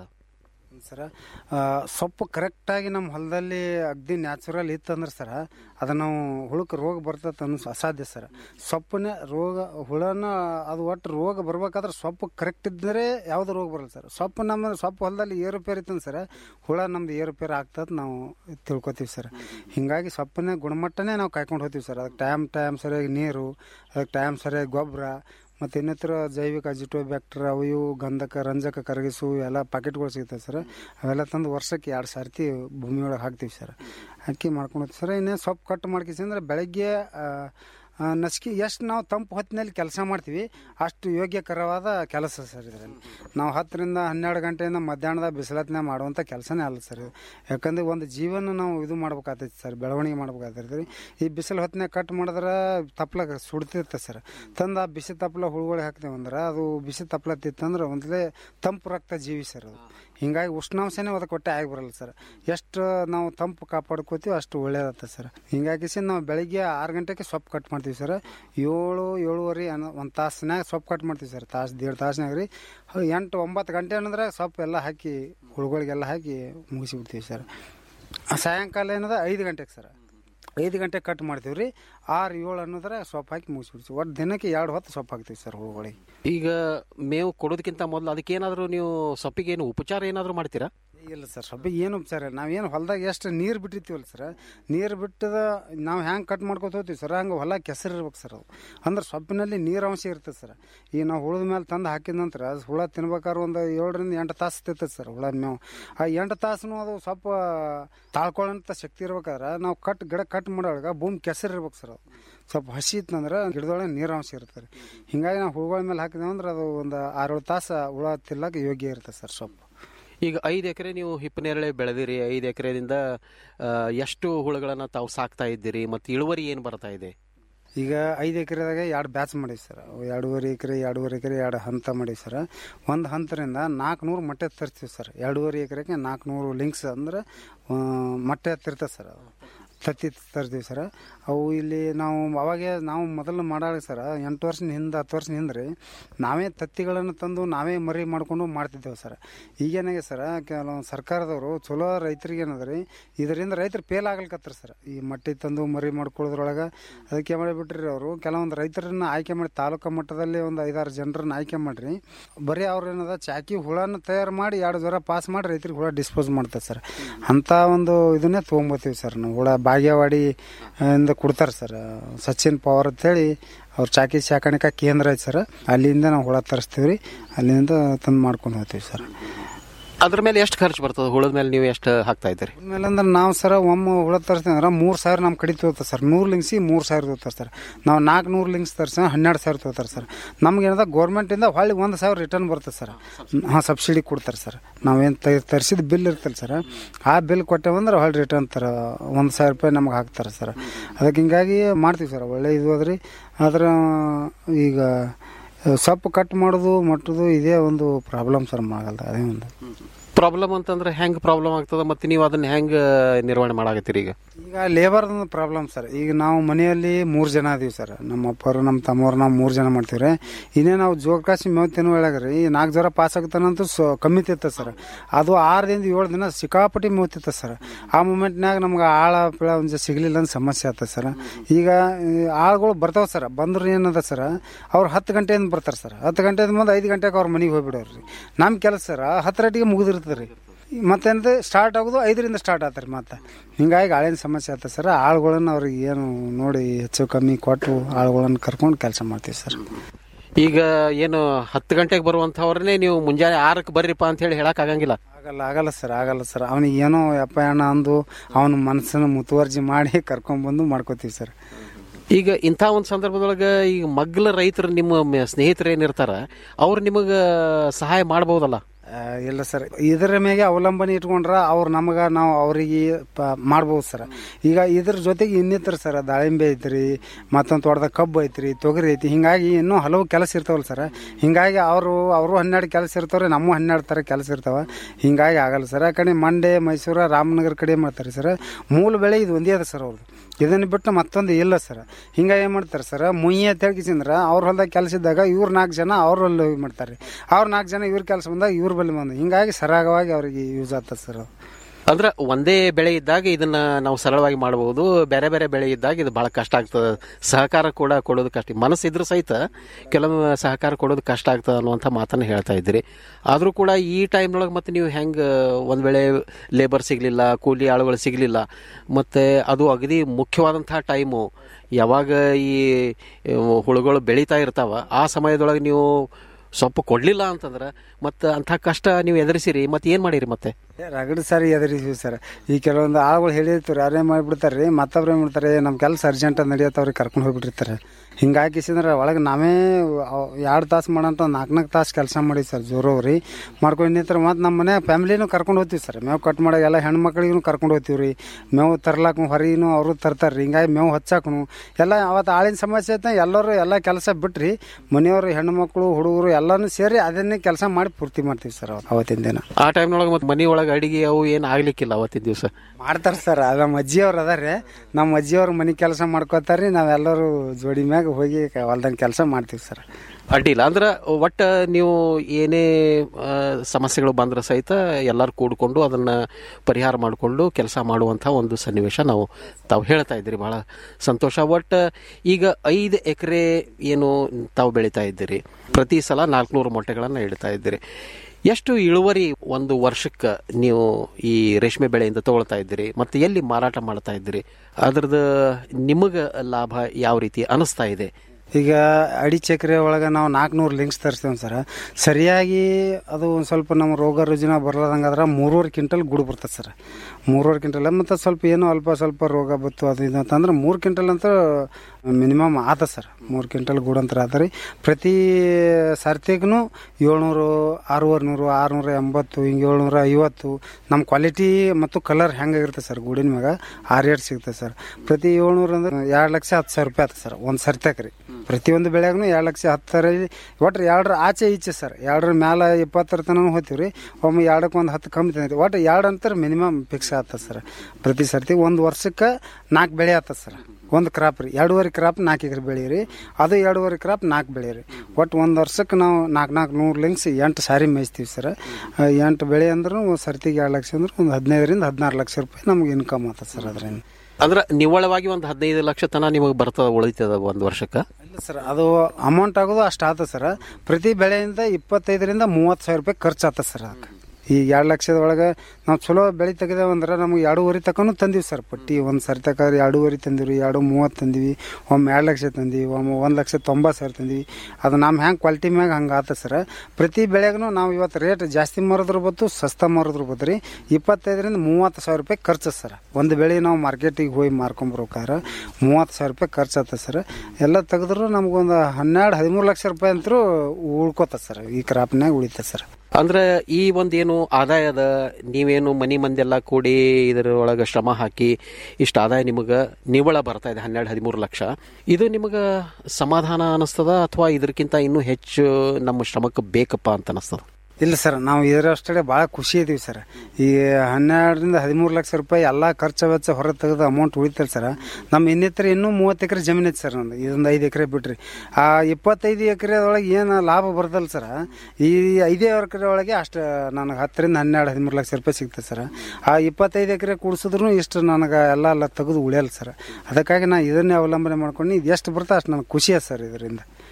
ಸರ ಆ, ಸೊಪ್ಪು ಕರೆಕ್ಟಾಗಿ ನಮ್ಮ ಹೊಲದಲ್ಲಿ ಅಗ್ದಿ ನ್ಯಾಚುರಲ್ ಇತ್ತಂದ್ರೆ ಸರ ಅದು ನಾವು ಹುಳಕ್ಕೆ ರೋಗ ಬರ್ತದೆ ಅನ್ನೋ ಅಸಾಧ್ಯ ಸರ್ ಸೊಪ್ಪನ್ನೇ ರೋಗ ಹುಳನ ಅದು ಒಟ್ಟು ರೋಗ ಬರ್ಬೇಕಾದ್ರೆ ಸೊಪ್ಪು ಕರೆಕ್ಟ್ ಇದ್ದರೆ ಯಾವುದು ರೋಗ ಬರಲ್ಲ ಸರ್ ಸೊಪ್ಪು ನಮ್ಮ ಸೊಪ್ಪು ಹೊಲದಲ್ಲಿ ಏರುಪೇರು ಇತ್ತಂದ್ರೆ ಸರ್ ಹುಳ ನಮ್ದು ಏರುಪೇರು ಆಗ್ತದೆ ನಾವು ತಿಳ್ಕೊತೀವಿ ಸರ್ ಹಿಂಗಾಗಿ ಸೊಪ್ಪನ್ನೇ ಗುಣಮಟ್ಟನೇ ನಾವು ಕಾಯ್ಕೊಂಡು ಹೋಗ್ತೀವಿ ಸರ್ ಅದಕ್ಕೆ ಟೈಮ್ ಟೈಮ್ ಸರಿಯಾಗಿ ನೀರು ಅದಕ್ಕೆ ಟೈಮ್ ಸರಿಯಾಗಿ ಗೊಬ್ಬರ ಮತ್ತು ಇನ್ನಿತರ ಜೈವಿಕ ಜಿಟೋ ಬ್ಯಾಕ್ಟರ್ ಅವು ಇವು ಗಂಧಕ ರಂಜಕ ಕರಗಿಸು ಎಲ್ಲ ಪಾಕೆಟ್ಗಳು ಸಿಗ್ತವೆ ಸರ್ ಅವೆಲ್ಲ ತಂದು ವರ್ಷಕ್ಕೆ ಎರಡು ಸರ್ತಿ ಭೂಮಿ ಒಳಗೆ ಹಾಕ್ತೀವಿ ಸರ್ ಹಾಕಿ ಮಾಡ್ಕೊಂಡು ಹೋಗ್ತೀವಿ ಸರ್ ಇನ್ನೇ ಸೊಪ್ಪು ಕಟ್ ಮಾಡ್ಕಿಸಂದ್ರೆ ಬೆಳಗ್ಗೆ ಆ, ಆ, ನಸ್ಕಿ ಎಷ್ಟು ನಾವು ತಂಪು ಹೊತ್ತಿನಲ್ಲಿ ಕೆಲಸ ಮಾಡ್ತೀವಿ ಅಷ್ಟು ಯೋಗ್ಯಕರವಾದ ಕೆಲಸ ಸರ್ ಇದರಲ್ಲಿ ನಾವು ಹತ್ತರಿಂದ ಹನ್ನೆರಡು ಗಂಟೆಯಿಂದ ಮಧ್ಯಾಹ್ನದ ಬಿಸಿಲತ್ನ ಮಾಡುವಂಥ ಕೆಲಸನೇ ಅಲ್ಲ ಸರ್ ಇದು ಯಾಕಂದ್ರೆ ಒಂದು ಜೀವನ ನಾವು ಇದು ಮಾಡ್ಬೇಕಾಗ್ತೈತಿ ಸರ್ ಬೆಳವಣಿಗೆ ಮಾಡ್ಬೇಕಾಗ್ತೈತಿ ಈ ಬಿಸಿಲು ಹೊತ್ತಿನಾಗ ಕಟ್ ಮಾಡಿದ್ರೆ ತಪ್ಲ ಸುಡ್ತಿರ್ತದೆ ಸರ್ ತಂದು ಆ ಬಿಸಿ ತಪ್ಪಲ ಹುಳುಗಳಿಗೆ ಹಾಕ್ತೇವೆ ಅಂದ್ರೆ ಅದು ಬಿಸಿ ತಪ್ಪಲ ತಿತ್ತಂದ್ರೆ ಒಂದಲೇ ತಂಪು ರಕ್ತ ಜೀವಿ ಸರ್ ಅದು ಹಿಂಗಾಗಿ ಉಷ್ಣಾಂಶನೇ ಅದಕ್ಕೆ ಹೊಟ್ಟೆ ಆಗಿ ಬರಲ್ಲ ಸರ್ ಎಷ್ಟು ನಾವು ತಂಪು ಕಾಪಾಡ್ಕೋತೀವಿ ಅಷ್ಟು ಒಳ್ಳೇದತ್ತ ಸರ್ ಹಿಂಗಾಗಿ ಸಿ ನಾವು ಬೆಳಿಗ್ಗೆ ಆರು ಗಂಟೆಗೆ ಸೊಪ್ಪು ಕಟ್ ಮಾಡ್ತೀವಿ ಸರ್ ಏಳು ಏಳುವರೆ ಅನ್ನೋ ಒಂದು ತಾಸಿನಾಗ ಸೊಪ್ಪು ಕಟ್ ಮಾಡ್ತೀವಿ ಸರ್ ತಾಸು ದೇಡ್ ತಾಸಿನಾಗ ರೀ ಹ- ಎಂಟು ಒಂಬತ್ತು ಗಂಟೆ ಅನ್ನೋದ್ರೆ ಸೊಪ್ಪು ಎಲ್ಲ ಹಾಕಿ ಹುಳುಗಳಿಗೆಲ್ಲ ಹಾಕಿ ಮುಗಿಸಿಬಿಡ್ತೀವಿ ಸರ್ ಸಾಯಂಕಾಲ ಏನದ ಐದು ಗಂಟೆಗೆ ಸರ್ ಐದು ಗಂಟೆಗೆ ಕಟ್ ಮಾಡ್ತೀವಿ ರೀ ಆರು ಏಳು ಅನ್ನೋದ್ರೆ ಸೊಪ್ಪು ಹಾಕಿ ಮುಗಿಸ್ಬಿಡ್ತೀವಿ ಒಟ್ಟು ದಿನಕ್ಕೆ ಎರಡು ಹೊತ್ತು ಸೊಪ್ಪು ಹಾಕ್ತೀವಿ ಸರ್ ಹುಳುಗಳಿಗೆ ಈಗ ಮೇವು ಕೊಡೋದಕ್ಕಿಂತ ಮೊದಲು ಅದಕ್ಕೇನಾದರೂ ನೀವು ಸೊಪ್ಪಿಗೆ ಏನು ಉಪಚಾರ ಏನಾದರೂ ಮಾಡ್ತೀರಾ ಇಲ್ಲ ಸರ್ ಸ್ವಲ್ಪ ಏನು ಉಪಚಾರ ಇಲ್ಲ ನಾವೇನು ಹೊಲದಾಗ ಎಷ್ಟು ನೀರು ಬಿಟ್ಟಿರ್ತೀವಲ್ಲ ಸರ್ ನೀರು ಬಿಟ್ಟದ ನಾವು ಹ್ಯಾಂಗೆ ಕಟ್ ಮಾಡ್ಕೊತ ಹೋಗ್ತೀವಿ ಸರ್ ಹಂಗೆ ಹೊಲ ಕೆಸರು ಇರ್ಬೇಕು ಸರ್ ಅದು ಅಂದ್ರೆ ಸೊಪ್ಪಿನಲ್ಲಿ ನೀರಾಂಶ ಇರ್ತದೆ ಸರ್ ಈಗ ನಾವು ಹುಳದ ಮೇಲೆ ತಂದು ಹಾಕಿದ ನಂತರ ಅದು ಹುಳ ತಿನ್ಬೇಕಾದ್ರೆ ಒಂದು ಏಳರಿಂದ ಎಂಟು ತಾಸು ತಿರ್ತದೆ ಸರ್ ಹುಳ ಮೇವು ಆ ಎಂಟು ತಾಸು ಅದು ಸ್ವಲ್ಪ ತಾಳ್ಕೊಳ್ಳೋಂಥ ಶಕ್ತಿ ಇರ್ಬೇಕಾದ್ರೆ ನಾವು ಕಟ್ ಗಿಡ ಕಟ್ ಮಾಡೋವಾಗ ಭೂಮಿ ಕೆಸರು ಇರ್ಬೇಕು ಸರ್ ಅದು ಸ್ವಲ್ಪ ಹಸಿ ಇತ್ತಂದ್ರೆ ಗಿಡದೊಳಗೆ ನೀರಾಂಶ ಇರ್ತದೆ ಹಿಂಗಾಗಿ ನಾವು ಹುಳುಗಳ ಮೇಲೆ ಹಾಕಿದೇವೆ ಅಂದ್ರೆ ಅದು ಒಂದು ಆರೇಳು ತಾಸು ಹುಳ ತಿನ್ನಕ್ಕೆ ಯೋಗ್ಯ ಇರ್ತದೆ ಸರ್ ಸೊಪ್ಪು ಈಗ ಐದು ಎಕರೆ ನೀವು ಹಿಪ್ಪನೇರಳೆ ಬೆಳೆದಿರಿ ಐದು ಎಕರೆದಿಂದ ಎಷ್ಟು ಹುಳುಗಳನ್ನು ತಾವು ಸಾಕ್ತಾ ಇದ್ದೀರಿ ಮತ್ತು ಇಳುವರಿ ಏನು ಬರ್ತಾ ಇದೆ ಈಗ ಐದು ಎಕರೆದಾಗ ಎರಡು ಬ್ಯಾಚ್ ಮಾಡೀವಿ ಸರ್ ಎರಡೂವರೆ ಎಕರೆ ಎರಡೂವರೆ ಎಕರೆ ಎರಡು ಹಂತ ಮಾಡೀವಿ ಸರ್ ಒಂದು ಹಂತರಿಂದ ನಾಲ್ಕುನೂರು ಮೊಟ್ಟೆ ತರ್ತೀವಿ ಸರ್ ಎರಡೂವರೆ ಎಕರೆಗೆ ನಾಲ್ಕುನೂರು ಲಿಂಕ್ಸ್ ಅಂದ್ರೆ ಆ, ಮೊಟ್ಟೆ ತಿರ್ತದೆ ಸರ್ ಅದು ತತ್ತಿ ತರ್ತೀವಿ ಸರ್ ಅವು ಇಲ್ಲಿ ನಾವು ಅವಾಗೆ ನಾವು ಮೊದಲು ಮಾಡಾಳಿ ಸರ್ ಎಂಟು ವರ್ಷದ ಹಿಂದೆ ಹತ್ತು ವರ್ಷದ ಹಿಂದೆ ರೀ ನಾವೇ ತತ್ತಿಗಳನ್ನು ತಂದು ನಾವೇ ಮರಿ ಮಾಡ್ಕೊಂಡು ಮಾಡ್ತಿದ್ದೇವೆ ಸರ್ ಈಗೇನಾಗೆ ಸರ್ ಕೆಲವು ಸರ್ಕಾರದವರು ಚಲೋ ರೈತರಿಗೆ ಏನದ ರೀ ಇದರಿಂದ ರೈತರು ಫೇಲ್ ಆಗ್ಲಿಕತ್ತಾರ ಸರ್ ಈ ಮಟ್ಟಿ ತಂದು ಮರಿ ಮಾಡ್ಕೊಳ್ಳೋದ್ರೊಳಗೆ ಅದಕ್ಕೆ ಮಾಡಿಬಿಟ್ರಿ ಅವರು ಕೆಲವೊಂದು ರೈತರನ್ನ ಆಯ್ಕೆ ಮಾಡಿ ತಾಲೂಕು ಮಟ್ಟದಲ್ಲಿ ಒಂದು ಐದಾರು ಜನರನ್ನ ಆಯ್ಕೆ ಮಾಡ್ರಿ ಬರೀ ಅವ್ರು ಏನದ ಚಾಕಿ ಹುಳನ ತಯಾರು ಮಾಡಿ ಎರಡು ಜ್ವರ ಪಾಸ್ ಮಾಡಿ ರೈತರಿಗೆ ಹುಳ ಡಿಸ್ಪೋಸ್ ಮಾಡ್ತಾರೆ ಸರ್ ಅಂಥ ಒಂದು ಇದನ್ನೇ ತೊಗೊಂಬತ್ತೀವಿ ಸರ್ ನಾವು ಹುಳ ಬಾಗೇವಾಡಿ ಆ, ಇಂದ ಕೊಡ್ತಾರೆ ಸರ್ ಸಚಿನ್ ಪವರ್ ಅಂತೇಳಿ ಅವ್ರ ಚಾಕಿ ಸಾಕಾಣಿಕಾ ಕೇಂದ್ರ ಐತೆ ಸರ್ ಅಲ್ಲಿಂದ ನಾವು ಹುಳ ತರಿಸ್ತೀವಿ ರೀ ಅಲ್ಲಿಂದ ತಂದು ಮಾಡ್ಕೊಂಡು ಹೋಗ್ತೀವಿ ಸರ್ ಅದ್ರ ಮೇಲೆ ಎಷ್ಟು ಖರ್ಚು ಬರ್ತದೆ ಹುಳದ ಮೇಲೆ ನೀವು ಎಷ್ಟು ಹಾಕ್ತಾ ಇದ್ದೀರಿ ಆಮೇಲೆ ಅಂದ್ರೆ ನಾವು ಸರ ಒಮ್ಮೆ ಹುಳ ತರಿಸ್ತೀವಿ ಅಂದ್ರೆ ಮೂರು ಸಾವಿರ ನಮ್ಮ ಕಡೆ ತಗೋತಾರೆ ಸರ್ ನೂರು ಲಿಂಗ್ಸಿ ಮೂರು ಸಾವಿರ ತಗೋತಾರೆ ಸರ್ ನಾವು ನಾಲ್ಕು ನೂರು ಲಿಂಗ್ಸ್ ತರಿಸಿ ಹನ್ನೆರಡು ಸಾವಿರ ತಗೋತಾರೆ ಸರ್ ನಮ್ಗೆ ಏನದ ಗೌರ್ಮೆಂಟಿಂದ ಹೊಳ್ಳಿ ಒಂದು ಸಾವಿರ ರಿಟರ್ನ್ ಬರ್ತದೆ ಸರ್ ಹಾಂ ಸಬ್ಸಿಡಿ ಕೊಡ್ತಾರೆ ಸರ್ ನಾವೇನು ತರಿಸಿದ ಬಿಲ್ ಇರ್ತಲ್ಲ ಸರ್ ಆ ಬಿಲ್ ಕೊಟ್ಟೇವಂದ್ರೆ ಹೊಳ್ಳಿ ರಿಟರ್ನ್ ತರ ಒಂದು ಸಾವಿರ ರೂಪಾಯಿ ನಮ್ಗೆ ಹಾಕ್ತಾರೆ ಸರ್ ಅದಕ್ಕೆ ಹಿಂಗಾಗಿ ಮಾಡ್ತೀವಿ ಸರ್ ಒಳ್ಳೆ ಇದು ಅದ್ರಿ ಆದ್ರೆ ಈಗ ಸೊಪ್ಪು ಕಟ್ ಮಾಡೋದು ಮಟ್ಟೋದು ಇದೇ ಒಂದು ಪ್ರಾಬ್ಲಮ್ ಸರ್ ಮಾಡಲ್ದ ಅದೇ ಒಂದು ಪ್ರಾಬ್ಲಮ್ ಅಂತಂದ್ರೆ ಹೆಂಗೆ ಪ್ರಾಬ್ಲಮ್ ಆಗ್ತದೆ ಮತ್ತು ನೀವು ಅದನ್ನ ಹೆಂಗೆ ನಿರ್ವಹಣೆ ಮಾಡಾಕತ್ತೀರಿ ಈಗ ಈಗ ಲೇಬರ್ ಪ್ರಾಬ್ಲಮ್ ಸರ್ ಈಗ ನಾವು ಮನೆಯಲ್ಲಿ ಮೂರು ಜನ ಅದೀವಿ ಸರ್ ನಮ್ಮ ಅಪ್ಪರು ನಮ್ಮ ತಮ್ಮವ್ರು ನಾವು ಮೂರು ಜನ ಮಾಡ್ತೀವ್ರಿ ಇನ್ನೇ ನಾವು ಜೋಗ್ಕಾಸಿ ಮೇವು ತಿನ್ನೋ ಒಳಗ್ರಿ ಈ ನಾಲ್ಕು ಜ್ವರ ಪಾಸ್ ಆಗ್ತಾನಂತೂ ಸೊ ಕಮ್ಮಿ ತಿತ್ತ ಸರ್ ಅದು ಆರರಿಂದ ಏಳು ದಿನ ಸಿಕ್ಕಾಪಟ್ಟಿ ಮೇವು ತಿತ್ತ ಸರ್ ಆ ಮೂಮೆಂಟ್ನಾಗ ನಮ್ಗೆ ಆಳ ಪಿಳ ಒಂದು ಸಿಗಲಿಲ್ಲ ಅಂತ ಸಮಸ್ಯೆ ಆಗ್ತದೆ ಸರ್ ಈಗ ಈ ಆಳುಗಳು ಬರ್ತಾವೆ ಸರ್ ಬಂದ್ರೆ ಏನದ ಸರ್ ಅವ್ರು ಹತ್ತು ಗಂಟೆಯಿಂದ ಬರ್ತಾರೆ ಸರ್ ಹತ್ತು ಗಂಟೆಯಿಂದ ಮುಂದೆ ಐದು ಗಂಟೆಗೆ ಅವ್ರ ಮನೆಗೆ ಹೋಗ್ಬಿಡೋರು ರೀ ನಮ್ಮ ಕೆಲಸ ಸರ್ ಹತ್ತು ರಟ್ಟಿಗೆ ಮುಗಿದಿರ್ತದೆ ರೀ ಮತ್ತೆಂದ್ರೆ ಸ್ಟಾರ್ಟ್ ಆಗೋದು ಐದರಿಂದ ಸ್ಟಾರ್ಟ್ ಆತಾರೆ ಮತ್ತೆ ಹಿಂಗಾಗಿ ಆಳಿನ ಸಮಸ್ಯೆ ಆತ ಸರ್ ಆಳುಗಳನ್ನ ಅವ್ರಿಗೆ ಏನು ನೋಡಿ ಹೆಚ್ಚು ಕಮ್ಮಿ ಕೊಟ್ಟು ಆಳುಗಳನ್ನ ಕರ್ಕೊಂಡು ಕೆಲಸ ಮಾಡ್ತೀವಿ ಸರ್ ಈಗ ಏನು ಹತ್ತು ಗಂಟೆಗೆ ಬರುವಂಥವ್ರನ್ನೇ ನೀವು ಮುಂಜಾನೆ ಆರಕ್ಕೆ ಬರ್ರಿಪ್ಪ ಅಂತ ಹೇಳಿ ಹೇಳಕ್ ಆಗಂಗಿಲ್ಲ ಆಗಲ್ಲ ಆಗಲ್ಲ ಸರ್ ಆಗಲ್ಲ ಸರ್ ಅವನಿಗೆ ಏನೋ ಯಪ್ಪ ಅಣ್ಣ ಅಂದು ಅವನ ಮನಸ್ಸನ್ನು ಮುತುವರ್ಜಿ ಮಾಡಿ ಕರ್ಕೊಂಡ್ಬಂದು ಮಾಡ್ಕೋತೀವಿ ಸರ್ ಈಗ ಇಂಥ ಒಂದು ಸಂದರ್ಭದೊಳಗೆ ಈಗ ಮಗ್ಲ ರೈತರು ನಿಮ್ಮ ಮ- ಸ್ನೇಹಿತರು ಏನಿರ್ತಾರ ಅವ್ರು ನಿಮಗೆ ಸಹಾಯ ಮಾಡ್ಬೋದಲ್ಲ ಆ, ಇಲ್ಲ ಸರ್ ಇದರ ಮೇಲೆ ಅವಲಂಬನೆ ಇಟ್ಕೊಂಡ್ರ ಅವ್ರು ನಮಗೆ ನಾವು ಅವರಿಗೆ ಮಾಡ್ಬೋದು ಸರ್ ಈಗ ಇದ್ರ ಜೊತೆಗೆ ಇನ್ನಿತರ ಸರ್ ದಾಳಿಂಬೆ ಐತ್ರಿ ಮತ್ತೊಂದು ತೋಟದಾಗ ಕಬ್ಬು ಐತ್ರಿ ತೊಗರಿ ಐತಿ ಹಿಂಗಾಗಿ ಇನ್ನೂ ಹಲವು ಕೆಲಸ ಇರ್ತಾವಲ್ಲ ಸರ್ ಹಿಂಗಾಗಿ ಅವರು ಅವರು ಹನ್ನೆರಡು ಕೆಲಸ ಇರ್ತಾವ್ರಿ ನಮ್ಮ ಹನ್ನೆರಡು ಥರ ಕೆಲಸ ಇರ್ತಾವ ಹಿಂಗಾಗಿ ಆಗಲ್ಲ ಸರ್ ಆ ಕಡೆ ಮಂಡ್ಯ ಮೈಸೂರು ರಾಮನಗರ ಕಡೆ ಮಾಡ್ತಾರೆ ಸರ್ ಮೂಲ ಬೆಳೆ ಇದು ಒಂದೇ ಅದ ಸರ್ ಅವ್ರದ್ದು ಇದನ್ನು ಬಿಟ್ಟು ಮತ್ತೊಂದು ಇಲ್ಲ ಸರ್ ಹಿಂಗಾಗಿ ಏನು ಮಾಡ್ತಾರೆ ಸರ್ ಮುಯ್ಯ ತೆಗಿಸಿಂದ್ರ ಅವ್ರ ಹೊಲ್ದಾಗ ಕೆಲಸ ಇದ್ದಾಗ ಇವ್ರು ನಾಲ್ಕು ಜನ ಅವ್ರ ಹೊಲ ಹೋಗಿ ಮಾಡ್ತಾರೆ ಅವ್ರು ನಾಲ್ಕು ಜನ ಇವ್ರ ಕೆಲಸ ಬಂದಾಗ ಇವ್ರ ಬಳಿ ಬಂದು ಹಿಂಗಾಗಿ ಸರಾಗವಾಗಿ ಅವ್ರಿಗೆ ಯೂಸ್ ಆಗ್ತದೆ ಸರ್ ಅದು ಅಂದ್ರೆ ಒಂದೇ ಬೆಳೆ ಇದ್ದಾಗ ಇದನ್ನ ನಾವು ಸರಳವಾಗಿ ಮಾಡಬಹುದು ಬೇರೆ ಬೇರೆ ಬೆಳೆ ಇದ್ದಾಗ ಇದು ಬಹಳ ಕಷ್ಟ ಆಗ್ತದೆ ಸಹಕಾರ ಕೂಡ ಕೊಡೋದು ಕಷ್ಟ ಮನಸ್ಸಿದ್ರು ಸಹಿತ ಕೆಲವೊಮ್ಮೆ ಸಹಕಾರ ಕೊಡೋದು ಕಷ್ಟ ಆಗ್ತದೆ ಅನ್ನುವಂಥ ಮಾತನ್ನ ಹೇಳ್ತಾ ಇದ್ದೀರಿ ಆದರೂ ಕೂಡ ಈ ಟೈಮ್ನೊಳಗೆ ಮತ್ತೆ ನೀವು ಹೆಂಗೆ ಒಂದು ವೇಳೆ ಲೇಬರ್ ಸಿಗಲಿಲ್ಲ ಕೂಲಿ ಆಳುಗಳು ಸಿಗಲಿಲ್ಲ ಮತ್ತು ಅದು ಅಗದಿ ಮುಖ್ಯವಾದಂಥ ಟೈಮು ಯಾವಾಗ ಈ ಅಹ್, ಹುಳುಗಳು ಬೆಳೀತಾ ಇರ್ತಾವ ಆ ಸಮಯದೊಳಗೆ ನೀವು ಸೊಪ್ಪು ಕೊಡಲಿಲ್ಲ ಅಂತಂದ್ರೆ ಮತ್ತು ಅಂಥ ಕಷ್ಟ ನೀವು ಎದುರಿಸಿರಿ ಮತ್ತೆ ಏನು ಮಾಡಿರಿ ಮತ್ತೆ ರಗಡ್ ಸಾರಿ ಎದುರಿಸಿವಿ ಸರ್ ಈ ಕೆಲವೊಂದು ಆಳುಗಳು ಹೇಳಿರ್ತಾರೆ ಯಾರೇ ಮಾಡಿಬಿಡ್ತಾರೆ ರೀ ಮತ್ತೊಬ್ರು ಏನು ಮಾಡ್ತಾರೆ ನಮ್ಮ ಕೆಲಸ ಅರ್ಜೆಂಟ್ ನಡೆಯತ್ತವ್ರಿಗೆ ಕರ್ಕೊಂಡು ಹೋಗ್ಬಿಟ್ಟಿರ್ತಾರೆ ಹಿಂಗಾಗಿ ಸಿಂದ್ರೆ ಒಳಗೆ ನಾವೇ ಎರಡು ತಾಸು ಮಾಡೋಂಥ ನಾಲ್ಕು ನಾಲ್ಕು ತಾಸು ಕೆಲಸ ಮಾಡಿವಿ ಸರ್ ಜೋರವ್ರಿ ಮಾಡ್ಕೊಂಡು ನಿಂತ್ರೆ ಮತ್ತು ನಮ್ಮ ಮನೆ ಫ್ಯಾಮಿಲಿನೂ ಕರ್ಕೊಂಡು ಹೋಗ್ತೀವಿ ಸರ್ ಮೇವು ಕಟ್ ಮಾಡೋ ಎಲ್ಲ ಹೆಣ್ಮಕ್ಳಿಗೂ ಕರ್ಕೊಂಡು ಹೋಗ್ತೀವಿ ರೀ ಮೇವು ತರ್ಲಾಕ ಹೊರಗಿನೂ ಅವರು ತರ್ತಾರೆ ರೀ ಹಿಂಗಾಗಿ ಮೇವು ಹಚ್ಚಾಕನು ಎಲ್ಲ ಅವತ್ತು ಆಳಿನ ಸಮಸ್ಯೆ ಐತೆ ಎಲ್ಲರೂ ಎಲ್ಲ ಕೆಲಸ ಬಿಟ್ರಿ ಮನೆಯವರು ಹೆಣ್ಮಕ್ಳು ಹುಡುಗರು ಎಲ್ಲನೂ ಸೇರಿ ಅದನ್ನೇ ಕೆಲಸ ಮಾಡಿ ಪೂರ್ತಿ ಮಾಡ್ತೀವಿ ಸರ್ ಅವತ್ತು ಅವತ್ತಿನ ದಿನ ಆ ಟೈಮ್ನೊಳಗೆ ಮತ್ತೆ ಮನೆ ಒಳಗೆ ಅಡಿಗೆ ಅವು ಏನು ಆಗ್ಲಿಕ್ಕಿಲ್ಲ ಅವತ್ತಿನ ದಿವಸ ಮಾಡ್ತಾರೆ ಸರ್ ಅದು ನಮ್ಮ ಅಜ್ಜಿಯವ್ರು ಅದಾರೆ ನಮ್ಮ ಅಜ್ಜಿಯವ್ರು ಮನೆ ಕೆಲಸ ಮಾಡ್ಕೋತಾರೆ ನಾವೆಲ್ಲರೂ ಜೋಡಿ ಮ್ಯಾಗ ಹೋಗಿ ಹೊಲ್ದಂಗೆ ಕೆಲಸ ಮಾಡ್ತೀವಿ ಸರ್ ಅಡ್ಡಿಲ್ಲ ಅಂದ್ರೆ ಒಟ್ಟ ನೀವು ಏನೇ ಆ, ಸಮಸ್ಯೆಗಳು ಬಂದ್ರೆ ಸಹಿತ ಎಲ್ಲರೂ ಕೂಡ್ಕೊಂಡು ಅದನ್ನ ಪರಿಹಾರ ಮಾಡಿಕೊಂಡು ಕೆಲಸ ಮಾಡುವಂಥ ಒಂದು ಸನ್ನಿವೇಶ ನಾವು ತಾವು ಹೇಳ್ತಾ ಇದ್ದೀರಿ ಬಹಳ ಸಂತೋಷ ಒಟ್ಟು ಈಗ ಐದು ಎಕರೆ ಏನು ತಾವು ಬೆಳೀತಾ ಇದ್ದೀರಿ ಪ್ರತಿ ಸಲ ನಾಲ್ಕುನೂರು ಮೊಟ್ಟೆಗಳನ್ನು ಇಡ್ತಾ ಇದ್ದೀರಿ ಎಷ್ಟು ಇಳುವರಿ ಒಂದು ವರ್ಷಕ್ಕೆ ನೀವು ಈ ರೇಷ್ಮೆ ಬೆಳೆಯಿಂದ ತಗೊಳ್ತಾ ಇದ್ದೀರಿ ಮತ್ತು ಎಲ್ಲಿ ಮಾರಾಟ ಮಾಡ್ತಾ ಇದ್ದೀರಿ ಅದ್ರದ್ದು ನಿಮಗೆ ಲಾಭ ಯಾವ ರೀತಿ ಅನಿಸ್ತಾ ಇದೆ ಈಗ ಅಡಿ ಚಕ್ರೆ ಒಳಗೆ ನಾವು ನಾಲ್ಕುನೂರು ಲಿಂಕ್ಸ್ ತರಿಸ್ತೇವೆ ಸರ್ ಸರಿಯಾಗಿ ಅದು ಒಂದು ಸ್ವಲ್ಪ ನಮ್ಮ ರೋಗ ರುಜಿನ ಬರ್ಲಾದಂಗಾದ್ರೆ ಮೂರುವರೆ ಕ್ವಿಂಟಲ್ ಗುಡು ಬರ್ತದೆ ಸರ್ ಮೂರುವರೆ ಕ್ವಿಂಟಲ್ ಮತ್ತು ಸ್ವಲ್ಪ ಏನೋ ಅಲ್ಪ ಸ್ವಲ್ಪ ರೋಗ ಬತ್ತು ಅದು ಇದು ಅಂತಂದ್ರೆ ಮೂರು ಕ್ವಿಂಟಲ್ ಅಂತ ಮಿನಿಮಮ್ ಆತ ಸರ್ ಮೂರು ಕ್ವಿಂಟಲ್ ಗುಡು ಅಂತ ಆತ ರೀ ಪ್ರತಿ ಸರ್ತಿಗೂ ಏಳ್ನೂರು ಆರೂವರೆ ನೂರು ಆರುನೂರ ಎಂಬತ್ತು ಹಿಂಗೆ ಏಳ್ನೂರ ಐವತ್ತು ನಮ್ಮ ಕ್ವಾಲಿಟಿ ಮತ್ತು ಕಲರ್ ಹೆಂಗಾಗಿರುತ್ತೆ ಸರ್ ಗೂಡಿನ ಮ್ಯಾಗ ಆ ರೇಟ್ ಸಿಗ್ತದೆ ಸರ್ ಪ್ರತಿ ಏಳ್ನೂರು ಅಂದ್ರೆ ಎರಡು ಲಕ್ಷ ಹತ್ತು ಸಾವಿರ ರೂಪಾಯಿ ಆತ ಸರ್ ಒಂದು ಸರ್ತ್ಯಾಕ ರೀ ಪ್ರತಿಯೊಂದು ಬೆಳೆಯಾಗೂ ಎರಡು ಲಕ್ಷ ಹತ್ತರ ಒಟ್ಟು ಎರಡರ ಆಚೆ ಈಚೆ ಸರ್ ಎರಡರ ಮ್ಯಾಲ ಇಪ್ಪತ್ತರ ತನಕ ಹೋಗ್ತೀವಿ ರೀ ಒಮ್ಮೆ ಎರಡಕ್ಕೆ ಒಂದು ಹತ್ತು ಕಮ್ಮಿ ತಂದಿರಿ ಒಟ್ಟು ಎರಡು ಅಂತಾರೆ ಮಿನಿಮಮ್ ಫಿಕ್ಸ್ ಆಗ್ತದೆ ಸರ್ ಪ್ರತಿ ಸರ್ತಿ ಒಂದು ವರ್ಷಕ್ಕೆ ನಾಲ್ಕು ಬೆಳೆ ಆಗ್ತದೆ ಸರ್ ಒಂದು ಕ್ರಾಪ್ ರೀ ಎರಡೂವರೆ ಕ್ರಾಪ್ ನಾಲ್ಕು ಎಕರೆ ಬೆಳೆ ರೀ ಅದು ಎರಡೂವರೆ ಕ್ರಾಪ್ ನಾಲ್ಕು ಬೆಳೆ ರೀ ಒಟ್ಟು ಒಂದು ವರ್ಷಕ್ಕೆ ನಾವು ನಾಲ್ಕು ನಾಲ್ಕು ನೂರು ಲಿಂಕ್ಸ್ ಎಂಟು ಸಾರಿ ಮೇಯ್ಸ್ತೀವಿ ಸರ್ ಆ, ಎಂಟು ಬೆಳೆ ಅಂದ್ರೆ ಸರ್ತಿಗೆ ಎರಡು ಲಕ್ಷ ಅಂದ್ರೆ ಒಂದು ಹದಿನೈದರಿಂದ ಹದಿನಾರು ಲಕ್ಷ ರೂಪಾಯಿ ನಮ್ಗೆ ಇನ್ಕಮ್ ಆಗ್ತದೆ ಸರ್ ಅದರಿಂದ ಅಂದ್ರೆ ನಿವ್ವಳವಾಗಿ ಒಂದು ಹದಿನೈದು ಲಕ್ಷ ತನ ನಿಮಗೆ ಬರ್ತದ ಉಳಿತದ ಒಂದು ವರ್ಷಕ್ಕೆ ಇಲ್ಲ ಸರ್ ಅದು ಅಮೌಂಟ್ ಆಗೋದು ಅಷ್ಟು ಆತ ಸರ್ ಪ್ರತಿ ಬೆಳೆಯಿಂದ ಇಪ್ಪತ್ತೈದರಿಂದ ಮೂವತ್ತು ಸಾವಿರ ರೂಪಾಯಿ ಖರ್ಚು ಆತ ಸರ್ ಅದಕ್ಕೆ ಈ ಎರಡು ಲಕ್ಷದ ಒಳಗೆ ನಾವು ಚಲೋ ಬೆಳೆ ತೆಗೆದೇವು ಅಂದ್ರೆ ನಮ್ಗೆ ಎರಡೂವರೆ ತನಕನೂ ತಂದೀವಿ ಸರ್ ಪಟ್ಟಿ ಒಂದು ಸರಿ ತಕ ಎರಡೂವರೆ ತಂದಿವಿ ಎರಡು ಮೂವತ್ತು ತಂದಿವಿ ಒಮ್ಮೆ ಎರಡು ಲಕ್ಷ ತಂದೀವಿ ಒಮ್ಮೆ ಒಂದು ಲಕ್ಷ ತೊಂಬತ್ತು ಸಾವಿರ ತಂದೀವಿ ಅದು ನಮ್ಮ ಹ್ಯಾಂಗೆ ಕ್ವಾಲಿಟಿ ಮ್ಯಾಗ ಹಂಗೆ ಆತ ಸರ್ ಪ್ರತಿ ಬೆಳೆಗೂ ನಾವು ಇವತ್ತು ರೇಟ್ ಜಾಸ್ತಿ ಮಾರಿದ್ರು ಬತ್ತು ಸಸ್ತಾ ಮಾರಿದ್ರು ಬತ್ತು ರೀ ಇಪ್ಪತ್ತೈದರಿಂದ ಮೂವತ್ತು ಸಾವಿರ ರೂಪಾಯಿ ಖರ್ಚು ಸರ್ ಒಂದು ಬೆಳೆ ನಾವು ಮಾರ್ಕೆಟಿಗೆ ಹೋಗಿ ಮಾರ್ಕೊಂಬರ್ಬೇಕಾದ್ರೆ ಮೂವತ್ತು ಸಾವಿರ ರೂಪಾಯಿ ಖರ್ಚು ಆತ ಸರ್ ಎಲ್ಲ ತೆಗೆದ್ರು ನಮ್ಗೊಂದು ಹನ್ನೆರಡು ಹದಿಮೂರು ಲಕ್ಷ ರೂಪಾಯಿ ಅಂತರೂ ಉಳ್ಕೋತ ಸರ್ ಈ ಕ್ರಾಪ್ನಾಗ ಉಳಿತದೆ ಸರ್ ಅಂದ್ರೆ ಈ ಒಂದೇನು ಆದಾಯದ ನೀವೇನು ಮನಿ ಮಂದೆಲ್ಲ ಕೂಡಿ ಇದರ ಒಳಗೆ ಶ್ರಮ ಹಾಕಿ ಇಷ್ಟು ಆದಾಯ ನಿಮಗೆ ನಿವ್ವಳ ಬರ್ತಾ ಇದೆ ಹನ್ನೆರಡು ಹದಿಮೂರು ಲಕ್ಷ ಇದು ನಿಮಗೆ ಸಮಾಧಾನ ಅನಿಸ್ತದ ಅಥವಾ ಇದಕ್ಕಿಂತ ಇನ್ನೂ ಹೆಚ್ಚು ನಮ್ಮ ಶ್ರಮಕ್ಕೆ ಬೇಕಪ್ಪ ಅಂತ ಅನಿಸ್ತದ ಇಲ್ಲ ಸರ್ ನಾವು ಇದರಷ್ಟೇ ಭಾಳ ಖುಷಿ ಇದೀವಿ ಸರ್ ಈ ಹನ್ನೆರಡರಿಂದ ಹದಿಮೂರು ಲಕ್ಷ ರೂಪಾಯಿ ಎಲ್ಲ ಖರ್ಚು ವೆಚ್ಚ ಹೊರ ತೆಗೆದು ಅಮೌಂಟ್ ಉಳಿತಲ್ಲ ಸರ್ ನಮ್ಮ ಇನ್ನಿತರ ಇನ್ನೂ ಮೂವತ್ತು ಎಕರೆ ಜಮೀನು ಐತೆ ಸರ್ ನಂದು ಇದೊಂದು ಐದು ಎಕರೆ ಬಿಟ್ರಿ ಆ ಇಪ್ಪತ್ತೈದು ಎಕರೆ ಒಳಗೆ ಏನು ಲಾಭ ಬರ್ತಲ್ಲ ಸರ್ ಈ ಐದೇ ಎಕರೆ ಒಳಗೆ ಅಷ್ಟು ನನಗೆ ಹತ್ತರಿಂದ ಹನ್ನೆರಡು ಹದಿಮೂರು ಲಕ್ಷ ರೂಪಾಯಿ ಸಿಗ್ತದೆ ಸರ್ ಆ ಇಪ್ಪತ್ತೈದು ಎಕರೆ ಕೂಡಿಸಿದ್ರು ಇಷ್ಟು ನನಗೆ ಎಲ್ಲ ಎಲ್ಲ ತೆಗೆದು ಉಳಿಯಲ್ಲ ಸರ್ ಅದಕ್ಕಾಗಿ ನಾನು ಇದನ್ನೇ ಅವಲಂಬನೆ ಮಾಡ್ಕೊಂಡು ಇದು ಎಷ್ಟು ಬರ್ತೋ ಅಷ್ಟು ನನಗೆ ಖುಷಿ ಅದ ಸರ್ ಇದರಿಂದ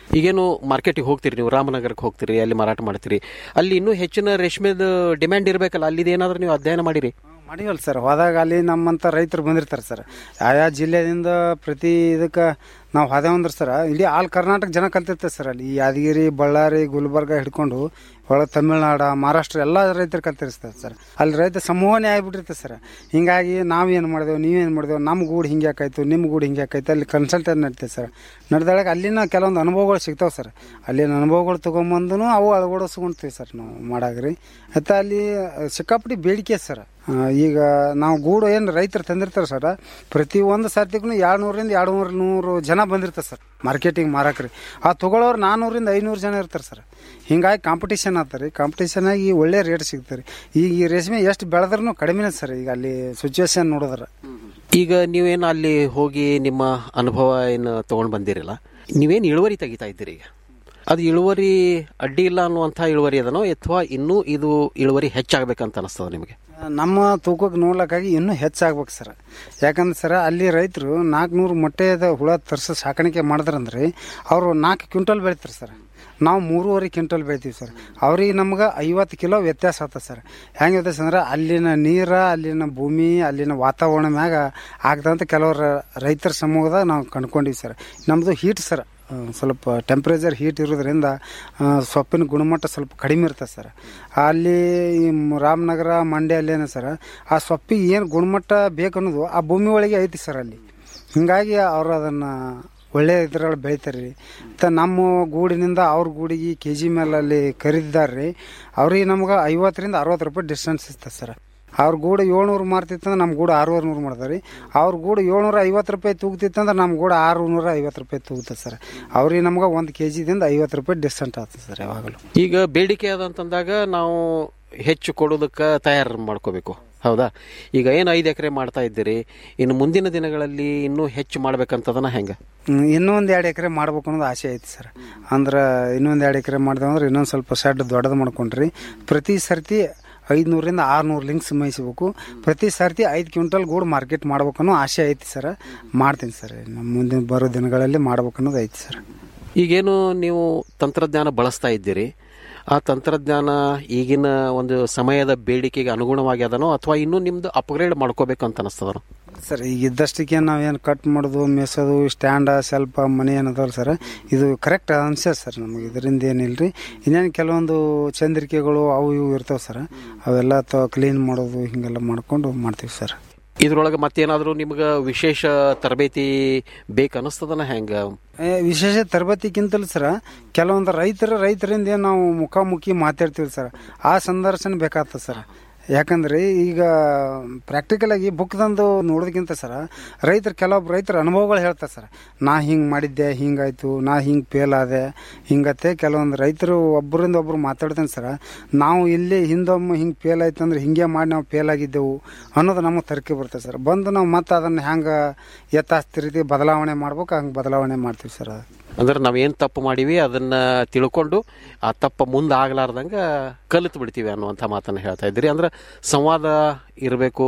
ಈಗೇನು ಮಾರ್ಕೆಟಿಗೆ ಹೋಗ್ತೀರಿ ನೀವು ರಾಮನಗರಕ್ಕೆ ಹೋಗ್ತೀರಿ ಅಲ್ಲಿ ಮಾರಾಟ ಮಾಡ್ತೀರಿ ಅಲ್ಲಿ ಇನ್ನೂ ಹೆಚ್ಚಿನ ರೇಷ್ಮೆದ ಡಿಮ್ಯಾಂಡ್ ಇರಬೇಕಲ್ಲ ಅಲ್ಲಿ ಏನಾದರೂ ನೀವು ಅಧ್ಯಯನ ಮಾಡಿರಿ ಮಾಡಿವಲ್ಲ ಸರ್ ಹೋದಾಗ ಅಲ್ಲಿ ನಮ್ಮಂಥ ರೈತರು ಬಂದಿರ್ತಾರೆ ಸರ್ ಆಯಾ ಜಿಲ್ಲೆಯಿಂದ ಪ್ರತಿ ಇದಕ್ಕೆ ನಾವು ಹೋದೇವಂದ್ರೆ ಸರ್ ಇಡೀ ಆಲ್ ಕರ್ನಾಟಕ ಜನ ಕಲ್ತಿರ್ತಾರೆ ಸರ್ ಅಲ್ಲಿ ಈ ಯಾದಗಿರಿ ಬಳ್ಳಾರಿ ಗುಲ್ಬರ್ಗ ಹಿಡ್ಕೊಂಡು ಒಳಗೆ ತಮಿಳ್ನಾಡು ಮಹಾರಾಷ್ಟ್ರ ಎಲ್ಲ ರೈತರು ಕಲ್ತಿರ್ತಾರೆ ಸರ್ ಅಲ್ಲಿ ರೈತ ಸಮೂಹನೇ ಆಗಿಬಿಟ್ಟಿರ್ತದೆ ಸರ್ ಹಿಂಗಾಗಿ ನಾವೇನು ಮಾಡಿದೆವು ನೀವೇನು ಮಾಡಿದೆವು ನಮ್ಮ ಗೂಡು ಹಿಂಗೆ ಯಾಕಾಯ್ತು ನಿಮ್ಮ ಗೂಡು ಹಿಂಗೆ ಯಾಕಾಯ್ತು ಅಲ್ಲಿ ಕನ್ಸಲ್ಟೇಟ್ ನಡೀತದೆ ಸರ್ ನಡೆದಾಳಕ್ಕೆ ಅಲ್ಲಿನ ಕೆಲವೊಂದು ಅನುಭವಗಳು ಸಿಗ್ತಾವೆ ಸರ್ ಅಲ್ಲಿನ ಅನುಭವಗಳು ತೊಗೊಂಬಂದು ಅವು ಅಳವಡಿಸ್ಕೊಂತೀವಿ ಸರ್ ನಾವು ಮಾಡಾಗ್ರಿ ಮತ್ತು ಅಲ್ಲಿ ಸಿಕ್ಕಾಪಟ್ಟಿ ಬೇಡಿಕೆ ಸರ್ ಆ, ಈಗ ನಾವು ಗೂಡು ಏನು ರೈತರು ತಂದಿರ್ತಾರೆ ಸರ್ ಪ್ರತಿ ಒಂದು ಸರ್ತಿಗೂ ಎರಡು ನೂರಿಂದ ಎರಡು ನೂರು ನೂರು ಜನ ಬಂದಿರ್ತಾರೆ ಸರ್ ಮಾರ್ಕೆಟಿಂಗ್ ಮಾರಕ್ರಿ ಆ ತಗೊಳ್ಳೋರು ನಾನ್ನೂರಿಂದ ಐನೂರು ಜನ ಇರ್ತಾರೆ ಸರ್ ಹಿಂಗಾಗಿ ಕಾಂಪಿಟೇಷನ್ ಆಗ್ತಾರೆ ಕಾಂಪಿಟೇಷನ್ ಆಗಿ ಒಳ್ಳೆ ರೇಟ್ ಸಿಗ್ತಾರೆ ಈಗ ಈ ರೇಷ್ಮೆ ಎಷ್ಟು ಬೆಳೆದ್ರೂ ಕಡಿಮೆನೇ ಸರ್ ಈಗ ಅಲ್ಲಿ ಸಿಚುವೇಶನ್ ನೋಡಿದ್ರೆ ಈಗ ನೀವೇನು ಅಲ್ಲಿ ಹೋಗಿ ನಿಮ್ಮ ಅನುಭವ ಏನು ತೊಗೊಂಡು ಬಂದಿರಲ್ಲ ನೀವೇನು ಇಳುವರಿ ತೆಗಿತಾ ಇದ್ದೀರಿ ಈಗ ಅದು ಇಳುವರಿ ಅಡ್ಡಿ ಇಲ್ಲ ಅನ್ನುವಂಥ ಇಳುವರಿ ಅದನೋ ಅಥವಾ ಇನ್ನೂ ಇದು ಇಳುವರಿ ಹೆಚ್ಚಾಗಬೇಕಂತ ಅನಿಸ್ತದ ನಿಮಗೆ ನಮ್ಮ ತೂಕಕ್ಕೆ ನೋಡ್ಲಕ್ಕಾಗಿ ಇನ್ನೂ ಹೆಚ್ಚಾಗ್ಬೇಕು ಸರ್ ಯಾಕಂದ್ರೆ ಸರ್ ಅಲ್ಲಿ ರೈತರು ನಾಲ್ಕುನೂರು ಮೊಟ್ಟೆದ ಹುಳ ತರಿಸೋ ಸಾಕಾಣಿಕೆ ಮಾಡಿದ್ರಂದ್ರೆ ಅವರು ನಾಲ್ಕು ಕ್ವಿಂಟಲ್ ಬೆಳಿತಾರೆ ಸರ್ ನಾವು ಮೂರುವರೆ ಕ್ವಿಂಟಲ್ ಬೆಳಿತೀವಿ ಸರ್ ಅವ್ರಿಗೆ ನಮ್ಗೆ ಐವತ್ತು ಕಿಲೋ ವ್ಯತ್ಯಾಸ ಆಗ್ತದೆ ಸರ್ ಹೆಂಗೆ ವ್ಯತ್ಯಾಸ ಅಂದ್ರೆ ಅಲ್ಲಿನ ನೀರು ಅಲ್ಲಿನ ಭೂಮಿ ಅಲ್ಲಿನ ವಾತಾವರಣ ಮ್ಯಾಗ ಆಗ್ದಂಥ ಕೆಲವರು ರೈತರ ಸಮೂಹದಾಗ ನಾವು ಕಂಡ್ಕೊಂಡಿವಿ ಸರ್ ನಮ್ಮದು ಹೀಟ್ ಸರ್ ಆ, ಸ್ವಲ್ಪ ಟೆಂಪ್ರೇಚರ್ ಹೀಟ್ ಇರೋದ್ರಿಂದ ಆ, ಸೊಪ್ಪಿನ ಗುಣಮಟ್ಟ ಸ್ವಲ್ಪ ಕಡಿಮೆ ಇರ್ತದೆ ಸರ್ ಅಲ್ಲಿ ಈ ಮ್- ರಾಮನಗರ ಮಂಡ್ಯ ಅಲ್ಲೇನ ಸರ್ ಆ ಸೊಪ್ಪಿಗೆ ಏನು ಗುಣಮಟ್ಟ ಬೇಕು ಅನ್ನೋದು ಆ ಭೂಮಿ ಒಳಗೆ ಐತಿ ಸರ್ ಅಲ್ಲಿ ಹಿಂಗಾಗಿ ಅವರು ಅದನ್ನು ಒಳ್ಳೆ ಇದ್ರಲ್ಲಿ ಬೆಳಿತಾರೆ ರೀ ಮತ್ತು ನಮ್ಮ ಗೂಡಿನಿಂದ ಅವ್ರ ಗೂಡಿಗೆ ಕೆ ಜಿ ಮೇಲೆ ಅಲ್ಲಿ ಖರೀದಿದಾರೆ ರೀ ಅವ್ರಿಗೆ ನಮ್ಗೆ ಐವತ್ತರಿಂದ ಅರವತ್ತು ರೂಪಾಯಿ ಡಿಸ್ಟೆನ್ಸ್ ಇರ್ತದೆ ಸರ್ ಅವ್ರ ಗೂಡು ಏಳ್ನೂರು ಮಾರ್ತಿತ್ತಂದ್ರೆ ನಮ್ಮ ಗೂಡು ಆರೂವರೆ ನೂರು ಮಾಡ್ತಾರೆ ರೀ ಅವ್ರ ಗೂಡು ಏಳ್ನೂರ ಐವತ್ತು ರೂಪಾಯಿ ತೂಗ್ತಿತ್ತಂದ್ರೆ ನಮ್ಮ ಗೂಡು ಆರುನೂರ ಐವತ್ತು ರೂಪಾಯಿ ತೂಗ್ತದೆ ಸರ್ ಅವ್ರಿಗೆ ನಮ್ಗೆ ಒಂದು ಕೆ ಜಿದಿಂದ ಐವತ್ತು ರೂಪಾಯಿ ಡಿಸ್ಟೆಂಟ್ ಆಗ್ತದೆ ಸರ್ ಯಾವಾಗಲೂ ಈಗ ಬೇಡಿಕೆ ಅದಂತಂದಾಗ ನಾವು ಹೆಚ್ಚು ಕೊಡೋದಕ್ಕೆ ತಯಾರು ಮಾಡ್ಕೋಬೇಕು ಹೌದಾ ಈಗ ಏನು ಐದು ಎಕರೆ ಮಾಡ್ತಾ ಇದ್ದೀರಿ ಇನ್ನು ಮುಂದಿನ ದಿನಗಳಲ್ಲಿ ಇನ್ನೂ ಹೆಚ್ಚು ಮಾಡ್ಬೇಕಂತದನ ಹೆಂಗೆ ಹ್ಮ್, ಇನ್ನೂ ಒಂದು ಎರಡು ಎಕರೆ ಮಾಡ್ಬೇಕು ಅನ್ನೋದು ಆಸೆ ಐತಿ ಸರ್ ಅಂದ್ರೆ ಇನ್ನೊಂದು ಎರಡು ಎಕರೆ ಮಾಡಿದೆ ಅಂದ್ರೆ ಇನ್ನೊಂದು ಸ್ವಲ್ಪ ಶೆಡ್ ದೊಡ್ಡದು ಮಾಡ್ಕೊಂಡ್ರಿ ಪ್ರತಿ ಸರ್ತಿ ಐದುನೂರಿಂದ ಆರುನೂರು ಲಿಂಕ್ಸ್ ಮೇಯಿಸ್ಬೇಕು ಪ್ರತಿ ಸರ್ತಿ ಐದು ಕ್ವಿಂಟಲ್ ಗೂಡು ಮಾರ್ಕೆಟ್ ಮಾಡ್ಬೇಕು ಅನ್ನೋ ಆಸೆ ಐತಿ ಸರ್ ಮಾಡ್ತೀನಿ ಸರ್ ನಮ್ಮ ಮುಂದಿನ ಬರೋ ದಿನಗಳಲ್ಲಿ ಮಾಡ್ಬೇಕು ಅನ್ನೋದು ಐತಿ ಸರ್ ಈಗೇನು ನೀವು ತಂತ್ರಜ್ಞಾನ ಬಳಸ್ತಾ ಇದ್ದೀರಿ ಆ ತಂತ್ರಜ್ಞಾನ ಈಗಿನ ಒಂದು ಸಮಯದ ಬೇಡಿಕೆಗೆ ಅನುಗುಣವಾಗಿ ಅದನೋ ಅಥವಾ ಇನ್ನೂ ನಿಮ್ದು ಅಪ್ಗ್ರೇಡ್ ಮಾಡ್ಕೋಬೇಕಂತ ಅನಿಸ್ತದನೋ ಸರ್ ಈಗ ಇದ್ದಷ್ಟಕ್ಕೆ ನಾವೇನು ಕಟ್ ಮಾಡೋದು ಮೆಸೋದು ಸ್ಟ್ಯಾಂಡ ಸ್ವಲ್ಪ ಮನೆ ಏನದಲ್ಲ ಸರ್ ಇದು ಕರೆಕ್ಟ್ ಅನ್ಸೆ ಸರ್ ನಮಗೆ ಇದರಿಂದ ಏನಿಲ್ಲ ರೀ ಇನ್ನೇನು ಕೆಲವೊಂದು ಚಂದ್ರಿಕೆಗಳು ಅವು ಇವು ಇರ್ತಾವೆ ಸರ್ ಅವೆಲ್ಲ ತ ಕ್ಲೀನ್ ಮಾಡೋದು ಹಿಂಗೆಲ್ಲ ಮಾಡ್ಕೊಂಡು ಮಾಡ್ತೀವಿ ಸರ್ ಇದ್ರೊಳಗೆ ಮತ್ತೇನಾದರೂ ನಿಮ್ಗೆ ವಿಶೇಷ ತರಬೇತಿ ಬೇಕನ್ನಿಸ್ತದನ ಹೆಂಗೆ ಏ, ವಿಶೇಷ ತರಬೇತಿಗಿಂತಲೂ ಸರ್ ಕೆಲವೊಂದು ರೈತರ ರೈತರಿಂದ ಏನ್ ನಾವು ಮುಖಾಮುಖಿ ಮಾತಾಡ್ತೀವಿ ಸರ್ ಆ ಸಂದರ್ಶನ ಬೇಕಾಗ್ತದೆ ಸರ್ ಯಾಕಂದ್ರೆ ಈಗ ಪ್ರಾಕ್ಟಿಕಲ್ ಆಗಿ ಬುಕ್ ತಂದು ನೋಡೋದಕ್ಕಿಂತ ಸರ್ ರೈತರು ಕೆಲವೊಬ್ಬ ರೈತರ ಅನುಭವಗಳು ಹೇಳ್ತಾರೆ ಸರ್ ನಾ ಹಿಂಗೆ ಮಾಡಿದ್ದೆ ಹಿಂಗಾಯ್ತು ನಾ ಹಿಂಗೆ ಫೇಲ್ ಆದೆ ಹಿಂಗತ್ತೆ ಕೆಲವೊಂದು ರೈತರು ಒಬ್ಬರಿಂದ ಒಬ್ರು ಮಾತಾಡ್ತಾನೆ ಸರ್ ನಾವು ಇಲ್ಲಿ ಹಿಂದೊಮ್ಮೆ ಹಿಂಗೆ ಫೇಲ್ ಆಯ್ತು ಅಂದ್ರೆ ಹಿಂಗೆ ಮಾಡಿ ನಾವು ಫೇಲ್ ಆಗಿದ್ದೆವು ಅನ್ನೋದು ನಮಗೆ ತರ್ಕೆ ಬರ್ತದೆ ಸರ್ ಬಂದು ನಾವು ಮತ್ತೆ ಅದನ್ನು ಹೆಂಗೆ ಯಥಾಸ್ಥ ರೀತಿ ಬದಲಾವಣೆ ಮಾಡ್ಬೇಕು ಹಂಗೆ ಬದಲಾವಣೆ ಮಾಡ್ತೀವಿ ಸರ್ ಅಂದ್ರೆ ನಾವೇನು ತಪ್ಪು ಮಾಡೀವಿ ಅದನ್ನ ತಿಳ್ಕೊಂಡು ಆ ತಪ್ಪ ಮುಂದೆ ಆಗ್ಲಾರ್ದಂಗ ಕಲಿತು ಬಿಡ್ತೀವಿ ಅನ್ನುವಂಥ ಮಾತನ್ನು ಹೇಳ್ತಾ ಇದ್ದೀರಿ ಅಂದ್ರೆ ಸಂವಾದ ಇರಬೇಕು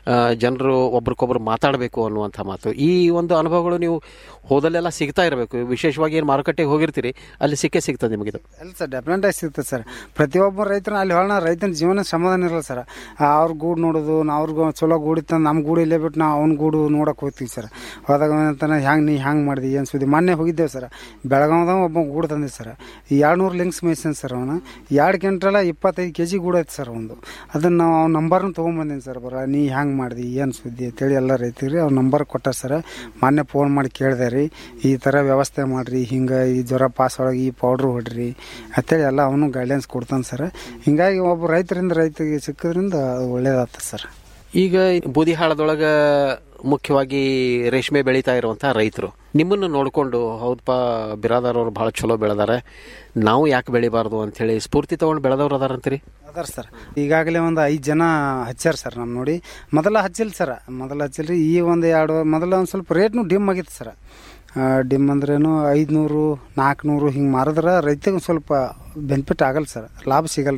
ಜನರು ಒಬ್ರಿಗೊಬ್ರು ಮಾತಾಡಬೇಕು ಅನ್ನುವಂಥ ಮಾತು ಈ ಒಂದು ಅನುಭವಗಳು ನೀವು ಹೋದಲ್ಲೆಲ್ಲ ಸಿಗ್ತಾ ಇರಬೇಕು ವಿಶೇಷವಾಗಿ ಏನು ಮಾರುಕಟ್ಟೆಗೆ ಹೋಗಿರ್ತೀರಿ ಅಲ್ಲಿ ಸಿಕ್ಕೇ ಸಿಗ್ತದೆ ನಿಮಗಿದು ಅಲ್ಲ ಸರ್ ಡೆಫಿನೆಟ್ ಆಗಿ ಸಿಗ್ತದೆ ಸರ್ ಪ್ರತಿಯೊಬ್ಬ ರೈತನ ಅಲ್ಲಿ ಹೇಳೋಣ ರೈತನ ಜೀವನ ಸಮಾಧಾನ ಇರಲ್ಲ ಸರ್ ಅವ್ರ ಗೂಡು ನೋಡೋದು ನಾವು ಅವ್ರಿಗೆ ಚಲೋ ಗೂಡು ಇತ್ತು ನಮ್ಮ ಗೂಡು ಇಲ್ಲೇ ಬಿಟ್ಟು ನಾವು ಅವ್ನ ಗೂಡು ನೋಡಕ್ಕೆ ಹೋಗ್ತೀವಿ ಸರ್ ಹೋದಾಗ ಅಂತಾನೆ ಹ್ಯಾಂಗೆ ನೀ ಹ್ಯಾಂಗೆ ಮಾಡಿದಿ ಏನು ಸುದ್ದಿ ಮೊನ್ನೆ ಹೋಗಿದ್ದೇವೆ ಸರ್ ಬೆಳಗಾವ್ದಾಗ ಒಬ್ಬ ಗೂಡು ತಂದಿದ್ದು ಸರ್ ಎರಡು ನೂರು ಲಿಂಕ್ಸ್ ಮೇಯ್ಸನ್ ಸರ್ ಅವನು ಎರಡು ಕ್ವಿಂಟಲ ಇಪ್ಪತ್ತೈದು ಕೆ ಜಿ ಗೂಡು ಐತೆ ಸರ್ ಒಂದು ಅದನ್ನು ನಾವು ಅವ್ನ ನಂಬರ್ನ ತೊಗೊಂಬಂದೀನಿ ಸರ್ ಬರ ನೀ ಹ್ಯಾಂಗೆ ಮಾಡಿದಿ ಏನು ಸುದ್ದಿ ಅಂತೇಳಿ ಎಲ್ಲ ರೈತರಿಗೆ ಅವ್ರ ನಂಬರ್ ಕೊಟ್ಟ ಸರ್ ಮೊನ್ನೆ ಫೋನ್ ಮಾಡಿ ಕೇಳಿದೆ ರೀ ಈ ಥರ ವ್ಯವಸ್ಥೆ ಮಾಡಿರಿ ಹಿಂಗೆ ಈ ಜ್ವರ ಪಾಸ್ ಒಳಗೆ ಈ ಪೌಡ್ರ್ ಹೊಡ್ರಿ ಅಂತೇಳಿ ಎಲ್ಲ ಅವನು ಗೈಡ್ಲೈನ್ಸ್ ಕೊಡ್ತಾನೆ ಸರ್ ಹಿಂಗಾಗಿ ಒಬ್ಬ ರೈತರಿಂದ ರೈತರಿಗೆ ಸಿಕ್ಕೋದ್ರಿಂದ ಅದು ಒಳ್ಳೇದಾಗ್ತದೆ ಸರ್ ಈಗ ಬೂದಿಹಾಳದೊಳಗೆ ಮುಖ್ಯವಾಗಿ ರೇಷ್ಮೆ ಬೆಳೀತಾ ಇರುವಂಥ ರೈತರು ನಿಮ್ಮನ್ನು ನೋಡಿಕೊಂಡು ಹೌದಪ್ಪ ಬಿರಾದಾರ್ ಅವ್ರು ಭಾಳ ಚಲೋ ಬೆಳೆದಾರೆ ನಾವು ಯಾಕೆ ಬೆಳಿಬಾರ್ದು ಅಂಥೇಳಿ ಸ್ಫೂರ್ತಿ ತೊಗೊಂಡು ಬೆಳೆದವ್ರು ಅದಾರಂತೀರಿ ಅದಾರ ಸರ್ ಈಗಾಗಲೇ ಒಂದು ಐದು ಜನ ಹಚ್ಚಾರ ಸರ್ ನಮ್ಮ ನೋಡಿ ಮೊದಲ ಹಚ್ಚಿಲ್ಲ ಸರ್ ಮೊದಲ ಹಚ್ಚಿಲ್ರಿ ಈ ಒಂದು ಎರಡು ಮೊದಲ ಒಂದು ಸ್ವಲ್ಪ ರೇಟ್ನು ಡಿಮ್ ಆಗಿತ್ತು ಸರ್ ಡಿಮ್ ಅಂದ್ರೇನು ಐದುನೂರು ನಾಲ್ಕುನೂರು ಹಿಂಗೆ ಮಾರಿದ್ರೆ ರೈತಗೆ ಒಂದು ಸ್ವಲ್ಪ ಬೆನಿಫಿಟ್ ಆಗಲ್ಲ ಸರ್ ಲಾಭ ಸಿಗಲ್ಲ ರೀ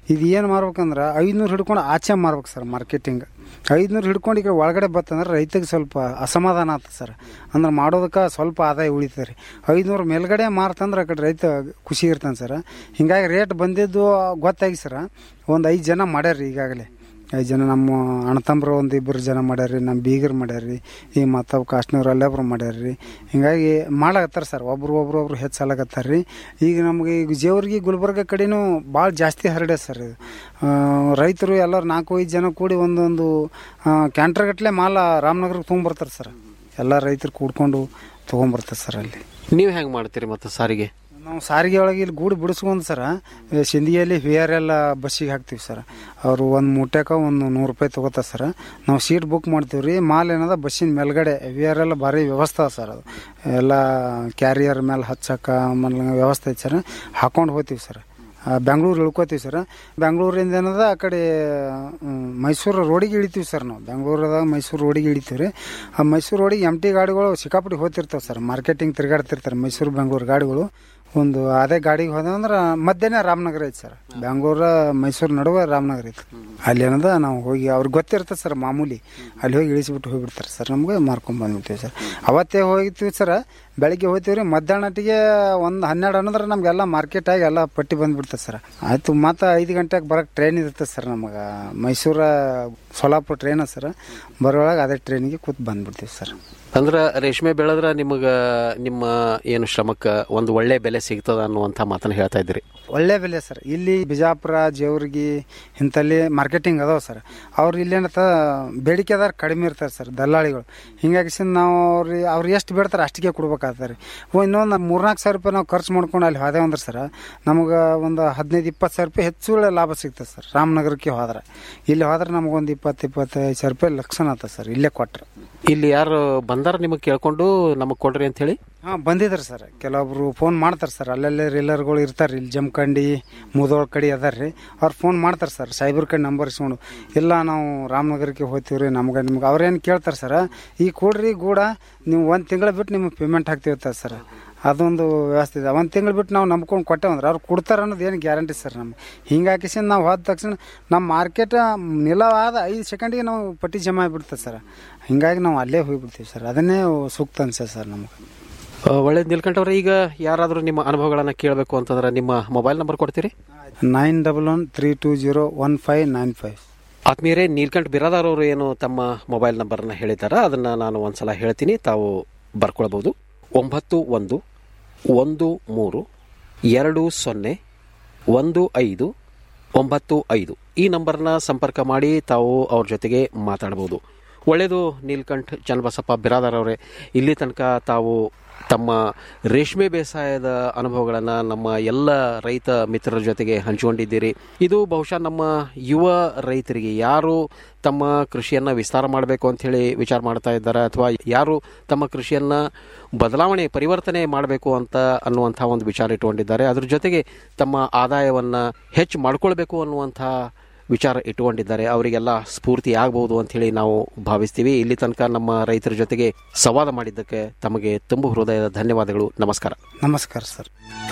ಇದು ಏನು ಮಾರ್ಬೇಕಂದ್ರೆ ಐದುನೂರು ಹಿಡ್ಕೊಂಡು ಆಚೆ ಮಾರ್ಬೇಕು ಸರ್ ಮಾರ್ಕೆಟಿಂಗ್ ಐದುನೂರು ಹಿಡ್ಕೊಂಡು ಈಗ ಒಳಗಡೆ ಬತ್ತಂದ್ರೆ ರೈತಗೆ ಸ್ವಲ್ಪ ಅಸಮಾಧಾನ ಆಗ್ತದೆ ಸರ್ ಅಂದ್ರೆ ಮಾಡೋದಕ್ಕೆ ಸ್ವಲ್ಪ ಆದಾಯ ಉಳಿತದೆ ರೀ ಐದುನೂರು ಮೇಲ್ಗಡೆ ಮಾರ್ತಂದ್ರೆ ಆ ಕಡೆ ರೈತ ಖುಷಿ ಇರ್ತಾನೆ ಸರ್ ಹಿಂಗಾಗಿ ರೇಟ್ ಬಂದಿದ್ದು ಗೊತ್ತಾಗಿ ಸರ್ ಒಂದು ಐದು ಜನ ಮಾಡ್ಯಾರ ಈಗಾಗಲೇ ಐದು ಜನ ನಮ್ಮ ಅಣ್ಣತಂಬ್ರು ಒಂದು ಇಬ್ಬರು ಜನ ಮಾಡ್ಯಾರ್ರಿ ನಮ್ಮ ಬೀಗರು ಮಾಡ್ಯಾರ್ರಿ ಈ ಮತ್ತೊಬ್ಬ ಕಾಶ್ನವ್ರು ಅಲ್ಲೊಬ್ರು ಮಾಡ್ಯಾರ್ರಿ ಹಿಂಗಾಗಿ ಮಾಡಕತ್ತಾರ ಸರ್ ಒಬ್ರು ಒಬ್ರು ಒಬ್ರು ಹೆಚ್ಚಾಲಕತ್ತಾರ ರೀ ಈಗ ನಮಗೆ ಈಗ ಜೇವರ್ಗಿ ಗುಲ್ಬರ್ಗ ಕಡೆನೂ ಭಾಳ ಜಾಸ್ತಿ ಹರಡ್ಯ ಸರ್ ಇದು ಆ, ರೈತರು ಎಲ್ಲರೂ ನಾಲ್ಕು ಐದು ಜನ ಕೂಡಿ ಒಂದೊಂದು ಕ್ಯಾಂಟ್ರಗಟ್ಲೆ ಮಾಲ ರಾಮನಗರಕ್ಕೆ ತೊಗೊಂಬರ್ತಾರೆ ಸರ್ ಎಲ್ಲ ರೈತರು ಕೂಡ್ಕೊಂಡು ತೊಗೊಂಬರ್ತಾರೆ ಸರ್ ಅಲ್ಲಿ ನೀವು ಹೆಂಗೆ ಮಾಡ್ತೀರಿ ಮತ್ತು ಸಾರಿಗೆ ನಾವು ಸಾರಿಗೆ ಒಳಗೆ ಇಲ್ಲಿ ಗೂಡು ಬಿಡಿಸ್ಕೊಂಡು ಸರ ಸಿಂಧಿಯಲ್ಲಿ ವಿ ಆರ್ ಎಲ್ ಬಸ್ಸಿಗೆ ಹಾಕ್ತೀವಿ ಸರ್ ಅವರು ಒಂದು ಮೂಟ್ಯಾಕ ಒಂದು ನೂರು ರೂಪಾಯಿ ತೊಗೋತಾರೆ ಸರ್ ನಾವು ಸೀಟ್ ಬುಕ್ ಮಾಡ್ತೀವಿ ರೀ ಮಾಲ್ ಏನದ ಬಸ್ಸಿನ ಮೇಲ್ಗಡೆ ವಿ ಆರ್ ಎಲ್ ಭಾರಿ ವ್ಯವಸ್ಥೆ ಅದ ಸರ್ ಅದು ಎಲ್ಲ ಕ್ಯಾರಿಯರ್ ಮೇಲೆ ಹಚ್ಚಕ್ಕೆ ಆಮೇಲೆ ವ್ಯವಸ್ಥೆ ಐತೆ ಸರ್ ಹಾಕೊಂಡು ಹೋಗ್ತೀವಿ ಸರ್ ಬೆಂಗಳೂರು ಇಳ್ಕೊತೀವಿ ಸರ್ ಬೆಂಗಳೂರಿಂದ ಏನದ ಆ ಕಡೆ ಹ್ಮ್, ಮೈಸೂರು ರೋಡಿಗೆ ಇಳಿತೀವಿ ಸರ್ ನಾವು ಬೆಂಗಳೂರದಾಗ ಮೈಸೂರು ರೋಡಿಗೆ ಇಳಿತೀವಿ ರೀ ಆ ಮೈಸೂರು ರೋಡಿಗೆ ಎಮ್ ಟಿ ಗಾಡಿಗಳು ಸಿಕ್ಕಾಪಟ್ಟಿ ಹೋಗ್ತಿರ್ತಾವೆ ಸರ್ ಮಾರ್ಕೆಟಿಂಗ್ ತಿರುಗಾಡ್ತಿರ್ತಾರೆ ಮೈಸೂರು ಬೆಂಗಳೂರು ಗಾಡಿಗಳು ಒಂದು ಅದೇ ಗಾಡಿಗೆ ಹೋದಂದ್ರೆ ಮಧ್ಯಾಹ್ನ ರಾಮನಗರ ಐತೆ ಸರ್ ಬೆಂಗಳೂರು ಮೈಸೂರು ನಡುವೆ ರಾಮನಗರ ಐತೆ ಅಲ್ಲಿ ಏನದ ನಾವು ಹೋಗಿ ಅವ್ರಿಗೆ ಗೊತ್ತಿರ್ತದೆ ಸರ್ ಮಾಮೂಲಿ ಅಲ್ಲಿ ಹೋಗಿ ಇಳಿಸ್ಬಿಟ್ಟು ಹೋಗ್ಬಿಡ್ತಾರೆ ಸರ್ ನಮ್ಗೆ ಮಾರ್ಕೊಂಡ್ ಬಂದ್ಬಿಡ್ತೀವಿ ಸರ್ ಅವತ್ತೇ ಹೋಗಿರ್ತೀವಿ ಸರ್ ಬೆಳಿಗ್ಗೆ ಹೋಗ್ತೀವಿ ರೀ ಮಧ್ಯಾಹ್ನಟಿಗೆ ಒಂದು ಹನ್ನೆರಡು ಅನ್ನೋದ್ರೆ ನಮಗೆಲ್ಲ ಮಾರ್ಕೆಟ್ ಆಗಿ ಎಲ್ಲ ಪಟ್ಟಿ ಬಂದ್ಬಿಡ್ತದೆ ಸರ್ ಆಯ್ತು ಮತ್ತೆ ಐದು ಗಂಟೆಗೆ ಬರೋಕ್ಕೆ ಟ್ರೈನ್ ಇರ್ತದೆ ಸರ್ ನಮಗೆ ಮೈಸೂರ ಸೋಲಾಪುರ ಟ್ರೈನ್ ಸರ್ ಬರೋಳಗೆ ಅದೇ ಟ್ರೈನಿಗೆ ಕೂತ್ ಬಂದ್ಬಿಡ್ತೀವಿ ಸರ್ ಅಂದ್ರೆ ರೇಷ್ಮೆ ಬೆಳೆದ್ರೆ ನಿಮಗೆ ನಿಮ್ಮ ಏನು ಶ್ರಮಕ್ಕೆ ಒಂದು ಒಳ್ಳೆ ಬೆಲೆ ಸಿಗ್ತದ ಅನ್ನುವಂಥ ಮಾತನ್ನ ಹೇಳ್ತಾ ಇದ್ದೀರಿ ಒಳ್ಳೆ ಬೆಲೆ ಸರ್ ಇಲ್ಲಿ ಬಿಜಾಪುರ ಜೇವರ್ಗಿ ಇಂಥಲ್ಲಿ ಮಾರ್ಕೆಟಿಂಗ್ ಅದಾವ ಸರ್ ಅವ್ರು ಇಲ್ಲೇನತ್ತ ಬೇಡಿಕೆದಾರ ಕಡಿಮೆ ಇರ್ತಾರೆ ಸರ್ ದಲ್ಲಾಳಿಗಳು ಹಿಂಗಾಗಿ ಸಿಂದ ನಾವು ಅವ್ರಿಗೆ ಅವ್ರು ಎಷ್ಟು ಬೇಡ್ತಾರೆ ಅಷ್ಟಿಗೆ ಕೊಡ್ಬೇಕಾಗ್ತದೆ ರೀ ಇನ್ನೊಂದು ಮೂರ್ನಾಲ್ಕು ಸಾವಿರ ರೂಪಾಯಿ ನಾವು ಖರ್ಚು ಮಾಡ್ಕೊಂಡು ಅಲ್ಲಿ ಹೋದೇವು ಅಂದ್ರೆ ಸರ್ ನಮಗೆ ಒಂದು ಹದಿನೈದು ಇಪ್ಪತ್ತು ಸಾವಿರ ರೂಪಾಯಿ ಹೆಚ್ಚು ಲಾಭ ಸಿಗ್ತದೆ ಸರ್ ರಾಮನಗರಕ್ಕೆ ಹೋದ್ರೆ ಇಲ್ಲಿ ಹೋದ್ರೆ ನಮಗೊಂದು ಇಪ್ಪತ್ತು ಇಪ್ಪತ್ತೈದು ಸಾವಿರ ರೂಪಾಯಿ ಲಕ್ಷಣ ಆಗ್ತದೆ ಸರ್ ಇಲ್ಲೇ ಕೊಟ್ರೆ ಇಲ್ಲಿ ಯಾರು ಬಂದಾರ ನಿಮಗೆ ಕೇಳ್ಕೊಂಡು ನಮಗೆ ಕೊಡ್ರಿ ಅಂತ ಹೇಳಿ ಹಾಂ ಬಂದಿದ್ದಾರೆ ಸರ್ ಕೆಲವೊಬ್ರು ಫೋನ್ ಮಾಡ್ತಾರೆ ಸರ್ ಅಲ್ಲಲ್ಲೇ ರೀಲರ್ಗಳು ಇರ್ತಾರೆ ಇಲ್ಲಿ ಜಮಖಂಡಿ ಮುದೋಳ ಕಡೆ ಅದಾರ ರೀ ಅವ್ರು ಫೋನ್ ಮಾಡ್ತಾರೆ ಸರ್ ಸೈಬರ್ ಕಡೆ ನಂಬರ್ ಇಸ್ಕೊಂಡು ಇಲ್ಲ ನಾವು ರಾಮನಗರಕ್ಕೆ ಹೋಗ್ತೀವಿ ರೀ ನಮ್ಗೆ ನಿಮ್ಗೆ ಅವ್ರೇನು ಕೇಳ್ತಾರೆ ಸರ್ ಈ ಕೊಡ್ರಿ ಗೂಡ ನೀವು ಒಂದು ತಿಂಗಳು ಬಿಟ್ಟು ನಿಮಗೆ ಪೇಮೆಂಟ್ ಹಾಕ್ತೀವಿ ಅಂತ ಸರ್ ಅದೊಂದು ವ್ಯವಸ್ಥೆ ಇದೆ ಒಂದು ತಿಂಗಳು ಬಿಟ್ಟು ನಾವು ನಂಬ್ಕೊಂಡು ಕೊಟ್ಟೇವಂದ್ರೆ ಅವ್ರು ಕೊಡ್ತಾರೆ ಅನ್ನೋದು ಏನು ಗ್ಯಾರಂಟಿ ಸರ್ ನಮ್ಗೆ ಹಿಂಗಾಕಿಸಿ ನಾವು ಹೋದ ತಕ್ಷಣ ನಮ್ಮ ಮಾರ್ಕೆಟ್ ನಿಲವಾದ ಐದು ಸೆಕೆಂಡಿಗೆ ನಾವು ಪಟ್ಟಿ ಜಮಾ ಆಗಿಬಿಡ್ತದೆ ಸರ್ ಹಿಂಗಾಗಿ ನಾವು ಅಲ್ಲೇ ಹೋಗ್ಬಿಡ್ತೀವಿ ಸರ್ ಅದನ್ನೇ ಸೂಕ್ತ ಅನ್ಸತ್ತೆ ಸರ್ ನಮ್ಗೆ ಆ, ಒಳ್ಳೆ ನಿಲ್ಕಂಠವ್ರೆ ಈಗ ಯಾರಾದರೂ ನಿಮ್ಮ ಅನುಭವಗಳನ್ನು ಕೇಳಬೇಕು ಅಂತಂದ್ರೆ ನಿಮ್ಮ ಮೊಬೈಲ್ ನಂಬರ್ ಕೊಡ್ತೀರಿ nine double one three two zero one five nine five ಆತ್ಮೀಯರೇ ನೀಲ್ಕಂಠ್ ಬಿರಾದಾರ್ ಅವರು ಏನು ತಮ್ಮ ಮೊಬೈಲ್ ನಂಬರ್ನ ಹೇಳಿದಾರ ಅದನ್ನ ನಾನು ಒಂದ್ಸಲ ಹೇಳ್ತೀನಿ ತಾವು ಬರ್ಕೊಳ್ಬಹುದು ಒಂಬತ್ತು ಒಂದು ಒಂದು ಮೂರು ಎರಡು ಸೊನ್ನೆ ಒಂದು ಐದು ಒಂಬತ್ತು ಐದು ಈ ನಂಬರ್ನ ಸಂಪರ್ಕ ಮಾಡಿ ತಾವು ಅವ್ರ ಜೊತೆಗೆ ಮಾತಾಡ್ಬೋದು ಒಳ್ಳೆಯದು ನೀಲ್ಕಂಠ್ ಚನ್ನಬಸಪ್ಪ ಬಿರಾದಾರ್ ಅವರೇ ಇಲ್ಲಿ ತನಕ ತಾವು ತಮ್ಮ ರೇಷ್ಮೆ ಬೇಸಾಯದ ಅನುಭವಗಳನ್ನು ನಮ್ಮ ಎಲ್ಲ ರೈತ ಮಿತ್ರರ ಜೊತೆಗೆ ಹಂಚಿಕೊಂಡಿದ್ದೀರಿ ಇದು ಬಹುಶಃ ನಮ್ಮ ಯುವ ರೈತರಿಗೆ ಯಾರು ತಮ್ಮ ಕೃಷಿಯನ್ನು ವಿಸ್ತಾರ ಮಾಡಬೇಕು ಅಂತ ಹೇಳಿ ವಿಚಾರ ಮಾಡ್ತಾ ಇದ್ದಾರೆ ಅಥವಾ ಯಾರು ತಮ್ಮ ಕೃಷಿಯನ್ನು ಬದಲಾವಣೆ ಪರಿವರ್ತನೆ ಮಾಡಬೇಕು ಅಂತ ಅನ್ನುವಂಥ ಒಂದು ವಿಚಾರ ಇಟ್ಟುಕೊಂಡಿದ್ದಾರೆ ಅದ್ರ ಜೊತೆಗೆ ತಮ್ಮ ಆದಾಯವನ್ನು ಹೆಚ್ಚು ಮಾಡ್ಕೊಳ್ಬೇಕು ಅನ್ನುವಂಥ ವಿಚಾರ ಇಟ್ಟುಕೊಂಡಿದ್ದಾರೆ ಅವರಿಗೆಲ್ಲ ಸ್ಫೂರ್ತಿ ಆಗಬಹುದು ಅಂತ ಹೇಳಿ ನಾವು ಭಾವಿಸ್ತೀವಿ ಇಲ್ಲಿ ತನಕ ನಮ್ಮ ರೈತರ ಜೊತೆಗೆ ಸಂವಾದ ಮಾಡಿದ್ದಕ್ಕೆ ತಮಗೆ ತುಂಬ ಹೃದಯದ ಧನ್ಯವಾದಗಳು ನಮಸ್ಕಾರ ನಮಸ್ಕಾರ ಸರ್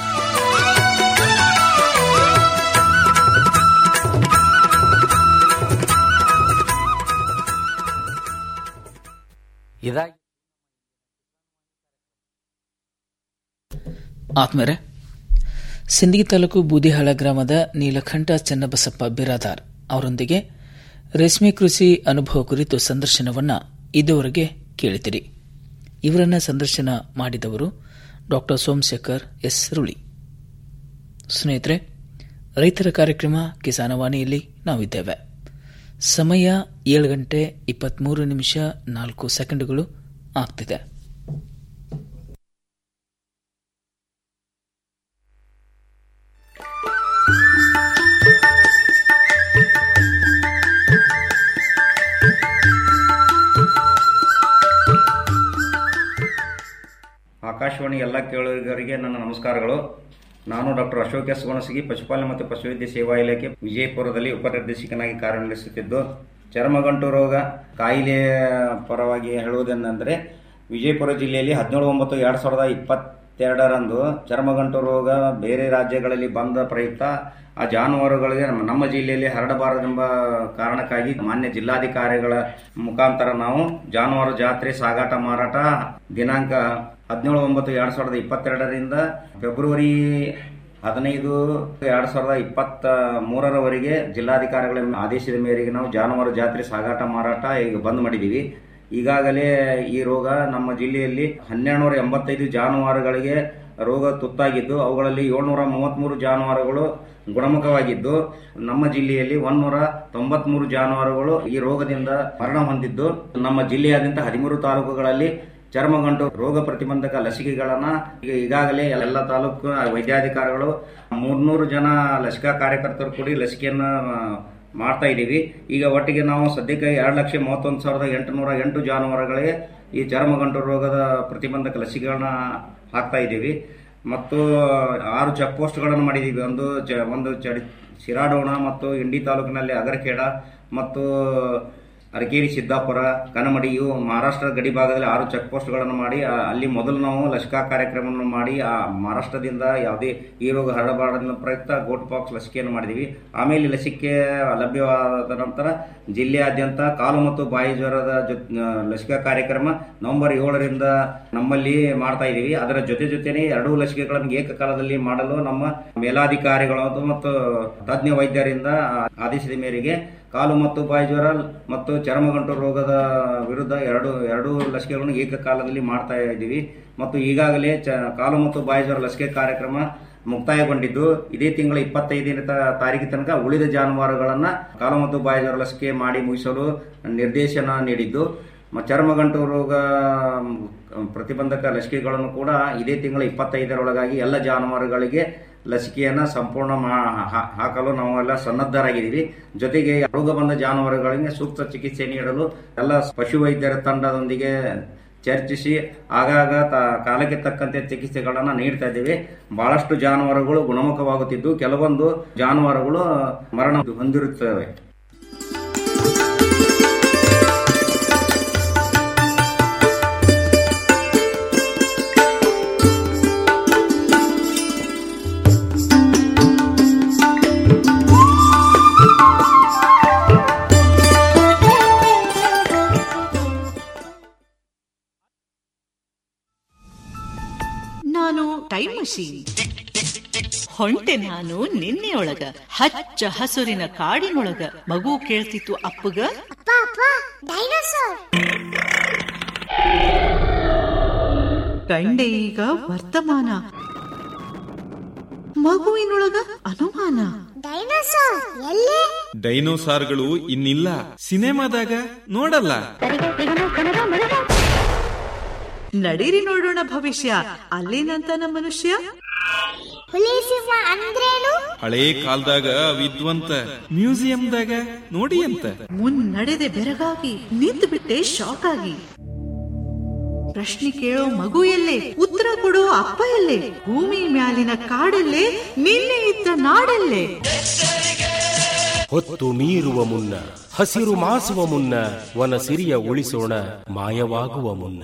ಇದಾಗಿ ಆತ್ಮರೆ ಸಿಂದಗಿ ತಾಲೂಕು ಬೂದಿಹಾಳ ಗ್ರಾಮದ ನೀಲಕಂಠ ಚನ್ನಬಸಪ್ಪ ಬಿರಾದಾರ್ ಅವರೊಂದಿಗೆ ರೇಷ್ಮೆ ಕೃಷಿ ಅನುಭವ ಕುರಿತು ಸಂದರ್ಶನವನ್ನ ಇದುವರೆಗೆ ಕೇಳಿದಿರಿ ಇವರನ್ನ ಸಂದರ್ಶನ ಮಾಡಿದವರು ಡಾಕ್ಟರ್ ಸೋಮಶೇಖರ್ ಎಸ್ ರುಳಿ ಸ್ನೇಹಿತರೆ ರೈತರ ಕಾರ್ಯಕ್ರಮ ಕಿಸಾನವಾಣಿಯಲ್ಲಿ ನಾವಿದ್ದೇವೆ ಸಮಯ ಏಳು ಗಂಟೆ ಇಪ್ಪತ್ಮೂರು ನಿಮಿಷ ನಾಲ್ಕು ಸೆಕೆಂಡುಗಳು ಆಗ್ತಿದೆ ಆಕಾಶವಾಣಿ ಎಲ್ಲ ಕೇಳುಗರಿಗೆ ನನ್ನ ನಮಸ್ಕಾರಗಳು ನಾನು ಡಾಕ್ಟರ್ ಅಶೋಕ್ ಎಸ್ ಗುಣಸಗಿ ಪಶುಪಾಲನೆ ಮತ್ತು ಪಶುವೈದ್ಯ ಸೇವಾ ಇಲಾಖೆ ವಿಜಯಪುರದಲ್ಲಿ ಉಪನಿರ್ದೇಶಕನಾಗಿ ಕಾರ್ಯನಿರ್ವಹಿಸುತ್ತಿದ್ದು ಚರ್ಮಗಂಟು ರೋಗ ಕಾಯಿಲೆಯ ಪರವಾಗಿ ಹೇಳುವುದೇನೆಂದರೆ ವಿಜಯಪುರ ಜಿಲ್ಲೆಯಲ್ಲಿ ಹದಿನೇಳು ಒಂಬತ್ತು ಎರಡು ಸಾವಿರದ ಇಪ್ಪತ್ತ ಇಪ್ಪತ್ತೆರಡರಂದು ಚರ್ಮಗಂಟು ರೋಗ ಬೇರೆ ರಾಜ್ಯಗಳಲ್ಲಿ ಬಂದ ಪ್ರಯುಕ್ತ ಆ ಜಾನುವಾರುಗಳಿಗೆ ನಮ್ಮ ನಮ್ಮ ಜಿಲ್ಲೆಯಲ್ಲಿ ಹರಡಬಾರದೆಂಬ ಕಾರಣಕ್ಕಾಗಿ ಮಾನ್ಯ ಜಿಲ್ಲಾಧಿಕಾರಿಗಳ ಮುಖಾಂತರ ನಾವು ಜಾನುವಾರು ಜಾತ್ರೆ ಸಾಗಾಟ ಮಾರಾಟ ದಿನಾಂಕ ಹದಿನೇಳು ಒಂಬತ್ತು ಎರಡ್ ಸಾವಿರದ ಇಪ್ಪತ್ತೆರಡರಿಂದ ಫೆಬ್ರವರಿ ಹದಿನೈದು ಎರಡ್ ಸಾವಿರದ ಇಪ್ಪತ್ತ ಮೂರರವರೆಗೆ ಜಿಲ್ಲಾಧಿಕಾರಿಗಳ ಆದೇಶದ ಮೇರೆಗೆ ನಾವು ಜಾನುವಾರು ಜಾತ್ರೆ ಸಾಗಾಟ ಮಾರಾಟ ಈಗ ಬಂದ್ ಮಾಡಿದ್ದೀವಿ ಈಗಾಗಲೇ ಈ ರೋಗ ನಮ್ಮ ಜಿಲ್ಲೆಯಲ್ಲಿ ಹನ್ನೆರಡುನೂರ ಎಂಬತ್ತೈದು ಜಾನುವಾರುಗಳಿಗೆ ರೋಗ ತುತ್ತಾಗಿದ್ದು ಅವುಗಳಲ್ಲಿ ಏಳ್ನೂರ ಮೂವತ್ಮೂರು ಜಾನುವಾರುಗಳು ಗುಣಮುಖವಾಗಿದ್ದು ನಮ್ಮ ಜಿಲ್ಲೆಯಲ್ಲಿ ಒಂದೂರ ತೊಂಬತ್ಮೂರು ಜಾನುವಾರುಗಳು ಈ ರೋಗದಿಂದ ಮರಣ ಹೊಂದಿದ್ದು ನಮ್ಮ ಜಿಲ್ಲೆಯಾದ್ಯಂತ ಹದಿಮೂರು ತಾಲೂಕುಗಳಲ್ಲಿ ಚರ್ಮಗಂಟು ರೋಗ ಪ್ರತಿಬಂಧಕ ಲಸಿಕೆಗಳನ್ನ ಈಗ ಈಗಾಗಲೇ ಎಲ್ಲ ತಾಲೂಕು ವೈದ್ಯಾಧಿಕಾರಿಗಳು ಮೂರ್ನೂರು ಜನ ಲಸಿಕಾ ಕಾರ್ಯಕರ್ತರು ಕೂಡಿ ಲಸಿಕೆಯನ್ನ ಆ, ಮಾಡ್ತಾ ಇದ್ದೀವಿ ಈಗ ಒಟ್ಟಿಗೆ ನಾವು ಸದ್ಯಕ್ಕೆ ಎರಡು ಲಕ್ಷ ಮೂವತ್ತೊಂದು ಸಾವಿರದ ಎಂಟುನೂರ ಎಂಟು ಜಾನುವಾರುಗಳಿಗೆ ಈ ಚರ್ಮಗಂಟು ರೋಗದ ಪ್ರತಿಬಂಧಕ ಲಸಿಕೆಗಳನ್ನ ಹಾಕ್ತಾ ಇದ್ದೀವಿ ಮತ್ತು ಆರು ಚೆಕ್ ಪೋಸ್ಟ್ಗಳನ್ನು ಮಾಡಿದ್ದೀವಿ ಒಂದು ಚ ಒಂದು ಚಡಿ ಶಿರಾಡೋಣ ಮತ್ತು ಇಂಡಿ ತಾಲೂಕಿನಲ್ಲಿ ಅಗರಖೇಡ ಮತ್ತು ಅರಕೇರಿ ಸಿದ್ದಾಪುರ ಕನಮಡಿ ಇವು ಮಹಾರಾಷ್ಟ್ರ ಗಡಿ ಭಾಗದಲ್ಲಿ ಆರು ಚೆಕ್ ಪೋಸ್ಟ್ಗಳನ್ನು ಮಾಡಿ ಆ, ಅಲ್ಲಿ ಮೊದಲು ನಾವು ಲಸಿಕಾ ಕಾರ್ಯಕ್ರಮವನ್ನು ಮಾಡಿ ಆ ಮಹಾರಾಷ್ಟ್ರದಿಂದ ಯಾವುದೇ ಈ ರೋಗ ಹರಡಬಾರದ ಪ್ರಯುಕ್ತ ಗೋಟ್ ಪಾಕ್ಸ್ ಲಸಿಕೆಯನ್ನು ಮಾಡಿದ್ದೀವಿ ಆಮೇಲೆ ಈ ಲಸಿಕೆ ಲಭ್ಯವಾದ ನಂತರ ಜಿಲ್ಲೆಯಾದ್ಯಂತ ಕಾಲು ಮತ್ತು ಬಾಯಿ ಜ್ವರದ ಜೊ- ಆ, ಲಸಿಕಾ ಕಾರ್ಯಕ್ರಮ ನವೆಂಬರ್ ಏಳರಿಂದ ನಮ್ಮಲ್ಲಿ ಮಾಡ್ತಾ ಇದ್ದೀವಿ ಅದರ ಜೊತೆ ಜೊತೆನೇ ಎರಡೂ ಲಸಿಕೆಗಳನ್ನು ಏಕಕಾಲದಲ್ಲಿ ಮಾಡಲು ನಮ್ಮ ಮೇಲಾಧಿಕಾರಿಗಳು ಮತ್ತು ತಜ್ಞ ವೈದ್ಯರಿಂದ ಆದೇಶದ ಮೇರೆಗೆ ಕಾಲು ಮತ್ತು ಬಾಯಿ ಜ್ವರ ಮತ್ತು ಚರ್ಮಗಂಟು ರೋಗದ ವಿರುದ್ಧ ಎರಡು ಎರಡೂ ಲಸಿಕೆಗಳನ್ನು ಏಕಕಾಲದಲ್ಲಿ ಮಾಡ್ತಾ ಇದ್ದೀವಿ ಮತ್ತು ಈಗಾಗಲೇ ಚ ಕಾಲು ಮತ್ತು ಬಾಯಿ ಜ್ವರ ಲಸಿಕೆ ಕಾರ್ಯಕ್ರಮ ಮುಕ್ತಾಯಗೊಂಡಿದ್ದು ಇದೇ ತಿಂಗಳ ಇಪ್ಪತ್ತೈದನೇ ತ- ತಾರೀಕು ತನಕ ಉಳಿದ ಜಾನುವಾರುಗಳನ್ನ ಕಾಲು ಮತ್ತು ಬಾಯಿ ಜ್ವರ ಲಸಿಕೆ ಮಾಡಿ ಮುಗಿಸಲು ನಿರ್ದೇಶನ ನೀಡಿದ್ದು ಮ- ಚರ್ಮಗಂಟು ರೋಗ ಮ್, ಪ್ರತಿಬಂಧಕ ಲಸಿಕೆಗಳನ್ನು ಕೂಡ ಇದೇ ತಿಂಗಳ ಇಪ್ಪತ್ತೈದರೊಳಗಾಗಿ ಎಲ್ಲ ಜಾನುವಾರುಗಳಿಗೆ ಲಸಿಕೆಯನ್ನ ಸಂಪೂರ್ಣ ಮಾ- ಹಾ- ಹಾಕಲು ನಾವೆಲ್ಲ ಸನ್ನದ್ಧರಾಗಿದ್ದೀವಿ ಜೊತೆಗೆ ರೋಗ ಬಂದ ಜಾನುವಾರುಗಳಿಗೆ ಸೂಕ್ತ ಚಿಕಿತ್ಸೆ ನೀಡಲು ಎಲ್ಲ ಪಶುವೈದ್ಯರ ತಂಡದೊಂದಿಗೆ ಚರ್ಚಿಸಿ ಆಗಾಗ ತ- ಕಾಲಕ್ಕೆ ತಕ್ಕಂತೆ ಚಿಕಿತ್ಸೆಗಳನ್ನು ನೀಡ್ತಾ ಇದ್ದೀವಿ ಬಹಳಷ್ಟು ಜಾನುವಾರುಗಳು ಗುಣಮುಖವಾಗುತ್ತಿದ್ದು ಕೆಲವೊಂದು ಜಾನುವಾರುಗಳು ಮರಣ ಹೊಂದಿರುತ್ತವೆ ನಾನು ಟೈಮ್ ಮಷೀನ್ ಹೊಂಟೆ ನಾನು ನಿನ್ನೆಯೊಳಗ ಹಚ್ಚ ಹಸುರಿನ ಕಾಡಿನೊಳಗ ಮಗು ಕೇಳ್ತಿತ್ತು ಅಪ್ಪಗ ಕಂಡೆ ಈಗ ವರ್ತಮಾನ ಮಗುವಿನೊಳಗ ಅನುಮಾನ ಡೈನೋಸಾರ್ಗಳು ಇನ್ನಿಲ್ಲ ಸಿನಿಮಾದಾಗ ನೋಡಲ್ಲ ನಡೀರಿ ನೋಡೋಣ ಭವಿಷ್ಯ ಅಲ್ಲೇನಂತ ನಮ್ಮ ಮನುಷ್ಯ ಹಳೇ ಕಾಲದಾಗ ವಿದ್ವಂತ ಮ್ಯೂಸಿಯಂದಾಗ ನೋಡಿ ಅಂತ ಮುನ್ನಡೆದೆ ಬೆರಗಾಗಿ ನಿಂತು ಬಿಟ್ಟೆ ಶಾಕ್ ಆಗಿ ಪ್ರಶ್ನೆ ಕೇಳೋ ಮಗು ಎಲ್ಲೇ ಉತ್ತರ ಕೊಡೋ ಅಪ್ಪ ಎಲ್ಲೇ ಭೂಮಿ ಮ್ಯಾಲಿನ ಕಾಡಲ್ಲೇ ನಿನ್ನೆ ಇದ್ದ ನಾಡಲ್ಲೇ ಹೊತ್ತು ಮೀರುವ ಮುನ್ನ ಹಸಿರು ಮಾಸುವ ಮುನ್ನ ವನ ಸಿರಿಯ ಉಳಿಸೋಣ ಮಾಯವಾಗುವ ಮುನ್ನ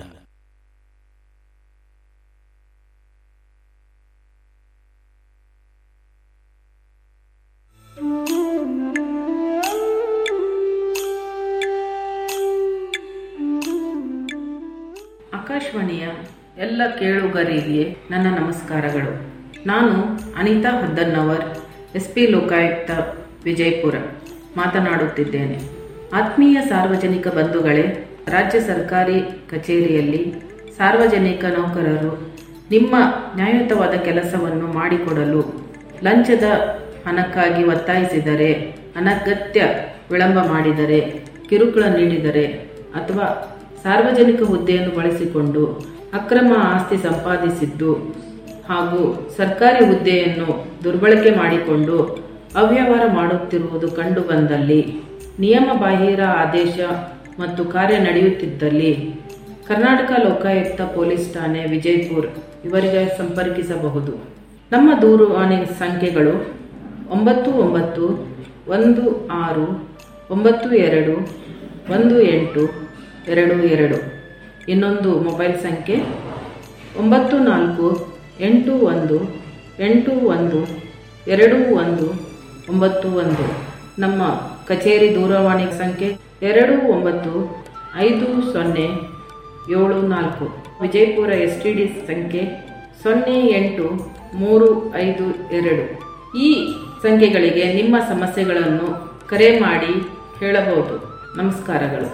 ಆಕಾಶವಾಣಿಯ ಎಲ್ಲ ಕೇಳುಗರಿಗೆ ನನ್ನ ನಮಸ್ಕಾರಗಳು ನಾನು ಅನಿತಾ ಹದ್ದನ್ನವರ್ ಎಸ್ ಪಿ ಲೋಕಾಯುಕ್ತ ವಿಜಯಪುರ ಮಾತನಾಡುತ್ತಿದ್ದೇನೆ ಆತ್ಮೀಯ ಸಾರ್ವಜನಿಕ ಬಂಧುಗಳೇ ರಾಜ್ಯ ಸರ್ಕಾರಿ ಕಚೇರಿಯಲ್ಲಿ ಸಾರ್ವಜನಿಕ ನೌಕರರು ನಿಮ್ಮ ನ್ಯಾಯಯುತವಾದ ಕೆಲಸವನ್ನು ಮಾಡಿಕೊಡಲು ಲಂಚದ ಹಣಕ್ಕಾಗಿ ಒತ್ತಾಯಿಸಿದರೆ ಅನಗತ್ಯ ವಿಳಂಬ ಮಾಡಿದರೆ ಕಿರುಕುಳ ನೀಡಿದರೆ ಅಥವಾ ಸಾರ್ವಜನಿಕ ಹುದ್ದೆಯನ್ನು ಬಳಸಿಕೊಂಡು ಅಕ್ರಮ ಆಸ್ತಿ ಸಂಪಾದಿಸಿದ್ದು ಹಾಗೂ ಸರ್ಕಾರಿ ಹುದ್ದೆಯನ್ನು ದುರ್ಬಳಕೆ ಮಾಡಿಕೊಂಡು ಅವ್ಯವಹಾರ ಮಾಡುತ್ತಿರುವುದು ಕಂಡುಬಂದಲ್ಲಿ ನಿಯಮ ಬಾಹಿರ ಆದೇಶ ಮತ್ತು ಕಾರ್ಯ ನಡೆಯುತ್ತಿದ್ದಲ್ಲಿ ಕರ್ನಾಟಕ ಲೋಕಾಯುಕ್ತ ಪೊಲೀಸ್ ಠಾಣೆ ವಿಜಯಪುರ್ ಇವರಿಗೆ ಸಂಪರ್ಕಿಸಬಹುದು ನಮ್ಮ ದೂರವಾಣಿ ಸಂಖ್ಯೆಗಳು ಒಂಬತ್ತು ಒಂಬತ್ತು ಒಂದು ಆರು ಒಂಬತ್ತು ಎರಡು ಒಂದು ಎಂಟು ಎರಡು ಎರಡು ಇನ್ನೊಂದು ಮೊಬೈಲ್ ಸಂಖ್ಯೆ ಒಂಬತ್ತು ನಾಲ್ಕು ಎಂಟು ಒಂದು ಎಂಟು ಒಂದು ಎರಡು ಒಂದು ಒಂಬತ್ತು ಒಂದು ನಮ್ಮ ಕಚೇರಿ ದೂರವಾಣಿ ಸಂಖ್ಯೆ ಎರಡು ಒಂಬತ್ತು ಐದು ಸೊನ್ನೆ ಏಳು ನಾಲ್ಕು ವಿಜಯಪುರ ಎಸ್ ಟಿ ಡಿ ಸಂಖ್ಯೆ ಸೊನ್ನೆ ಎಂಟು ಮೂರು ಐದು ಎರಡು ಈ ಸಂಖ್ಯೆಗಳಿಗೆ ನಿಮ್ಮ ಸಮಸ್ಯೆಗಳನ್ನು ಕರೆ ಮಾಡಿ ಹೇಳಬಹುದು ನಮಸ್ಕಾರಗಳು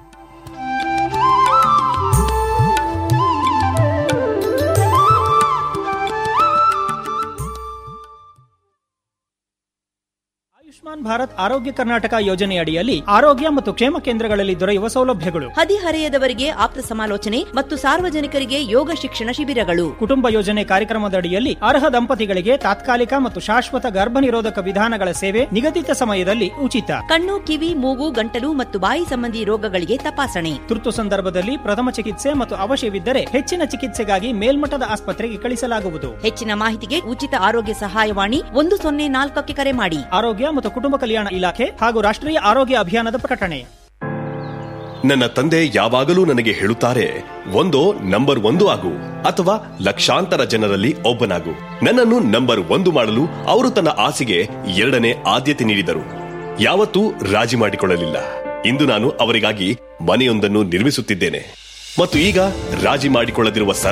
ಆಯುಷ್ಮಾನ್ ಭಾರತ್ ಆರೋಗ್ಯ ಕರ್ನಾಟಕ ಯೋಜನೆ ಅಡಿಯಲ್ಲಿ ಆರೋಗ್ಯ ಮತ್ತು ಕ್ಷೇಮ ಕೇಂದ್ರಗಳಲ್ಲಿ ದೊರೆಯುವ ಸೌಲಭ್ಯಗಳು ಹದಿಹರೆಯದವರಿಗೆ ಆಪ್ತ ಸಮಾಲೋಚನೆ ಮತ್ತು ಸಾರ್ವಜನಿಕರಿಗೆ ಯೋಗ ಶಿಕ್ಷಣ ಶಿಬಿರಗಳು ಕುಟುಂಬ ಯೋಜನೆ ಕಾರ್ಯಕ್ರಮದ ಅಡಿಯಲ್ಲಿ ಅರ್ಹ ದಂಪತಿಗಳಿಗೆ ತಾತ್ಕಾಲಿಕ ಮತ್ತು ಶಾಶ್ವತ ಗರ್ಭ ನಿರೋಧಕ ವಿಧಾನಗಳ ಸೇವೆ ನಿಗದಿತ ಸಮಯದಲ್ಲಿ ಉಚಿತ ಕಣ್ಣು ಕಿವಿ ಮೂಗು ಗಂಟಲು ಮತ್ತು ಬಾಯಿ ಸಂಬಂಧಿ ರೋಗಗಳಿಗೆ ತಪಾಸಣೆ ತುರ್ತು ಸಂದರ್ಭದಲ್ಲಿ ಪ್ರಥಮ ಚಿಕಿತ್ಸೆ ಮತ್ತು ಅವಶ್ಯವಿದ್ದರೆ ಹೆಚ್ಚಿನ ಚಿಕಿತ್ಸೆಗಾಗಿ ಮೇಲ್ಮಟ್ಟದ ಆಸ್ಪತ್ರೆಗೆ ಕಳಿಸಲಾಗುವುದು ಹೆಚ್ಚಿನ ಮಾಹಿತಿಗೆ ಉಚಿತ ಆರೋಗ್ಯ ಸಹಾಯವಾಣಿ ಒಂದು ಸೊನ್ನೆ ನಾಲ್ಕಕ್ಕೆ ಕರೆ ಮಾಡಿ ಆರೋಗ್ಯ ಮತ್ತು ಕುಟುಂಬ ಕಲ್ಯಾಣ ಇಲಾಖೆ ಹಾಗೂ ರಾಷ್ಟ್ರೀಯ ಆರೋಗ್ಯ ಅಭಿಯಾನದ ಪ್ರಕಟಣೆ ನನ್ನ ತಂದೆ ಯಾವಾಗಲೂ ನನಗೆ ಹೇಳುತ್ತಾರೆ ಒಂದೋ ನಂಬರ್ ಒಂದು ಆಗು ಅಥವಾ ಲಕ್ಷಾಂತರ ಜನರಲ್ಲಿ ಒಬ್ಬನಾಗು ನನ್ನನ್ನು ನಂಬರ್ ಒಂದು ಮಾಡಲು ಅವರು ತನ್ನ ಆಸೆಗೆ ಎರಡನೇ ಆದ್ಯತೆ ನೀಡಿದರು ಯಾವತ್ತೂ ರಾಜಿ ಮಾಡಿಕೊಳ್ಳಲಿಲ್ಲ ಇಂದು ನಾನು ಅವರಿಗಾಗಿ ಮನೆಯೊಂದನ್ನು ನಿರ್ಮಿಸುತ್ತಿದ್ದೇನೆ ಮತ್ತು ಈಗ ರಾಜಿ ಮಾಡಿಕೊಳ್ಳದಿರುವ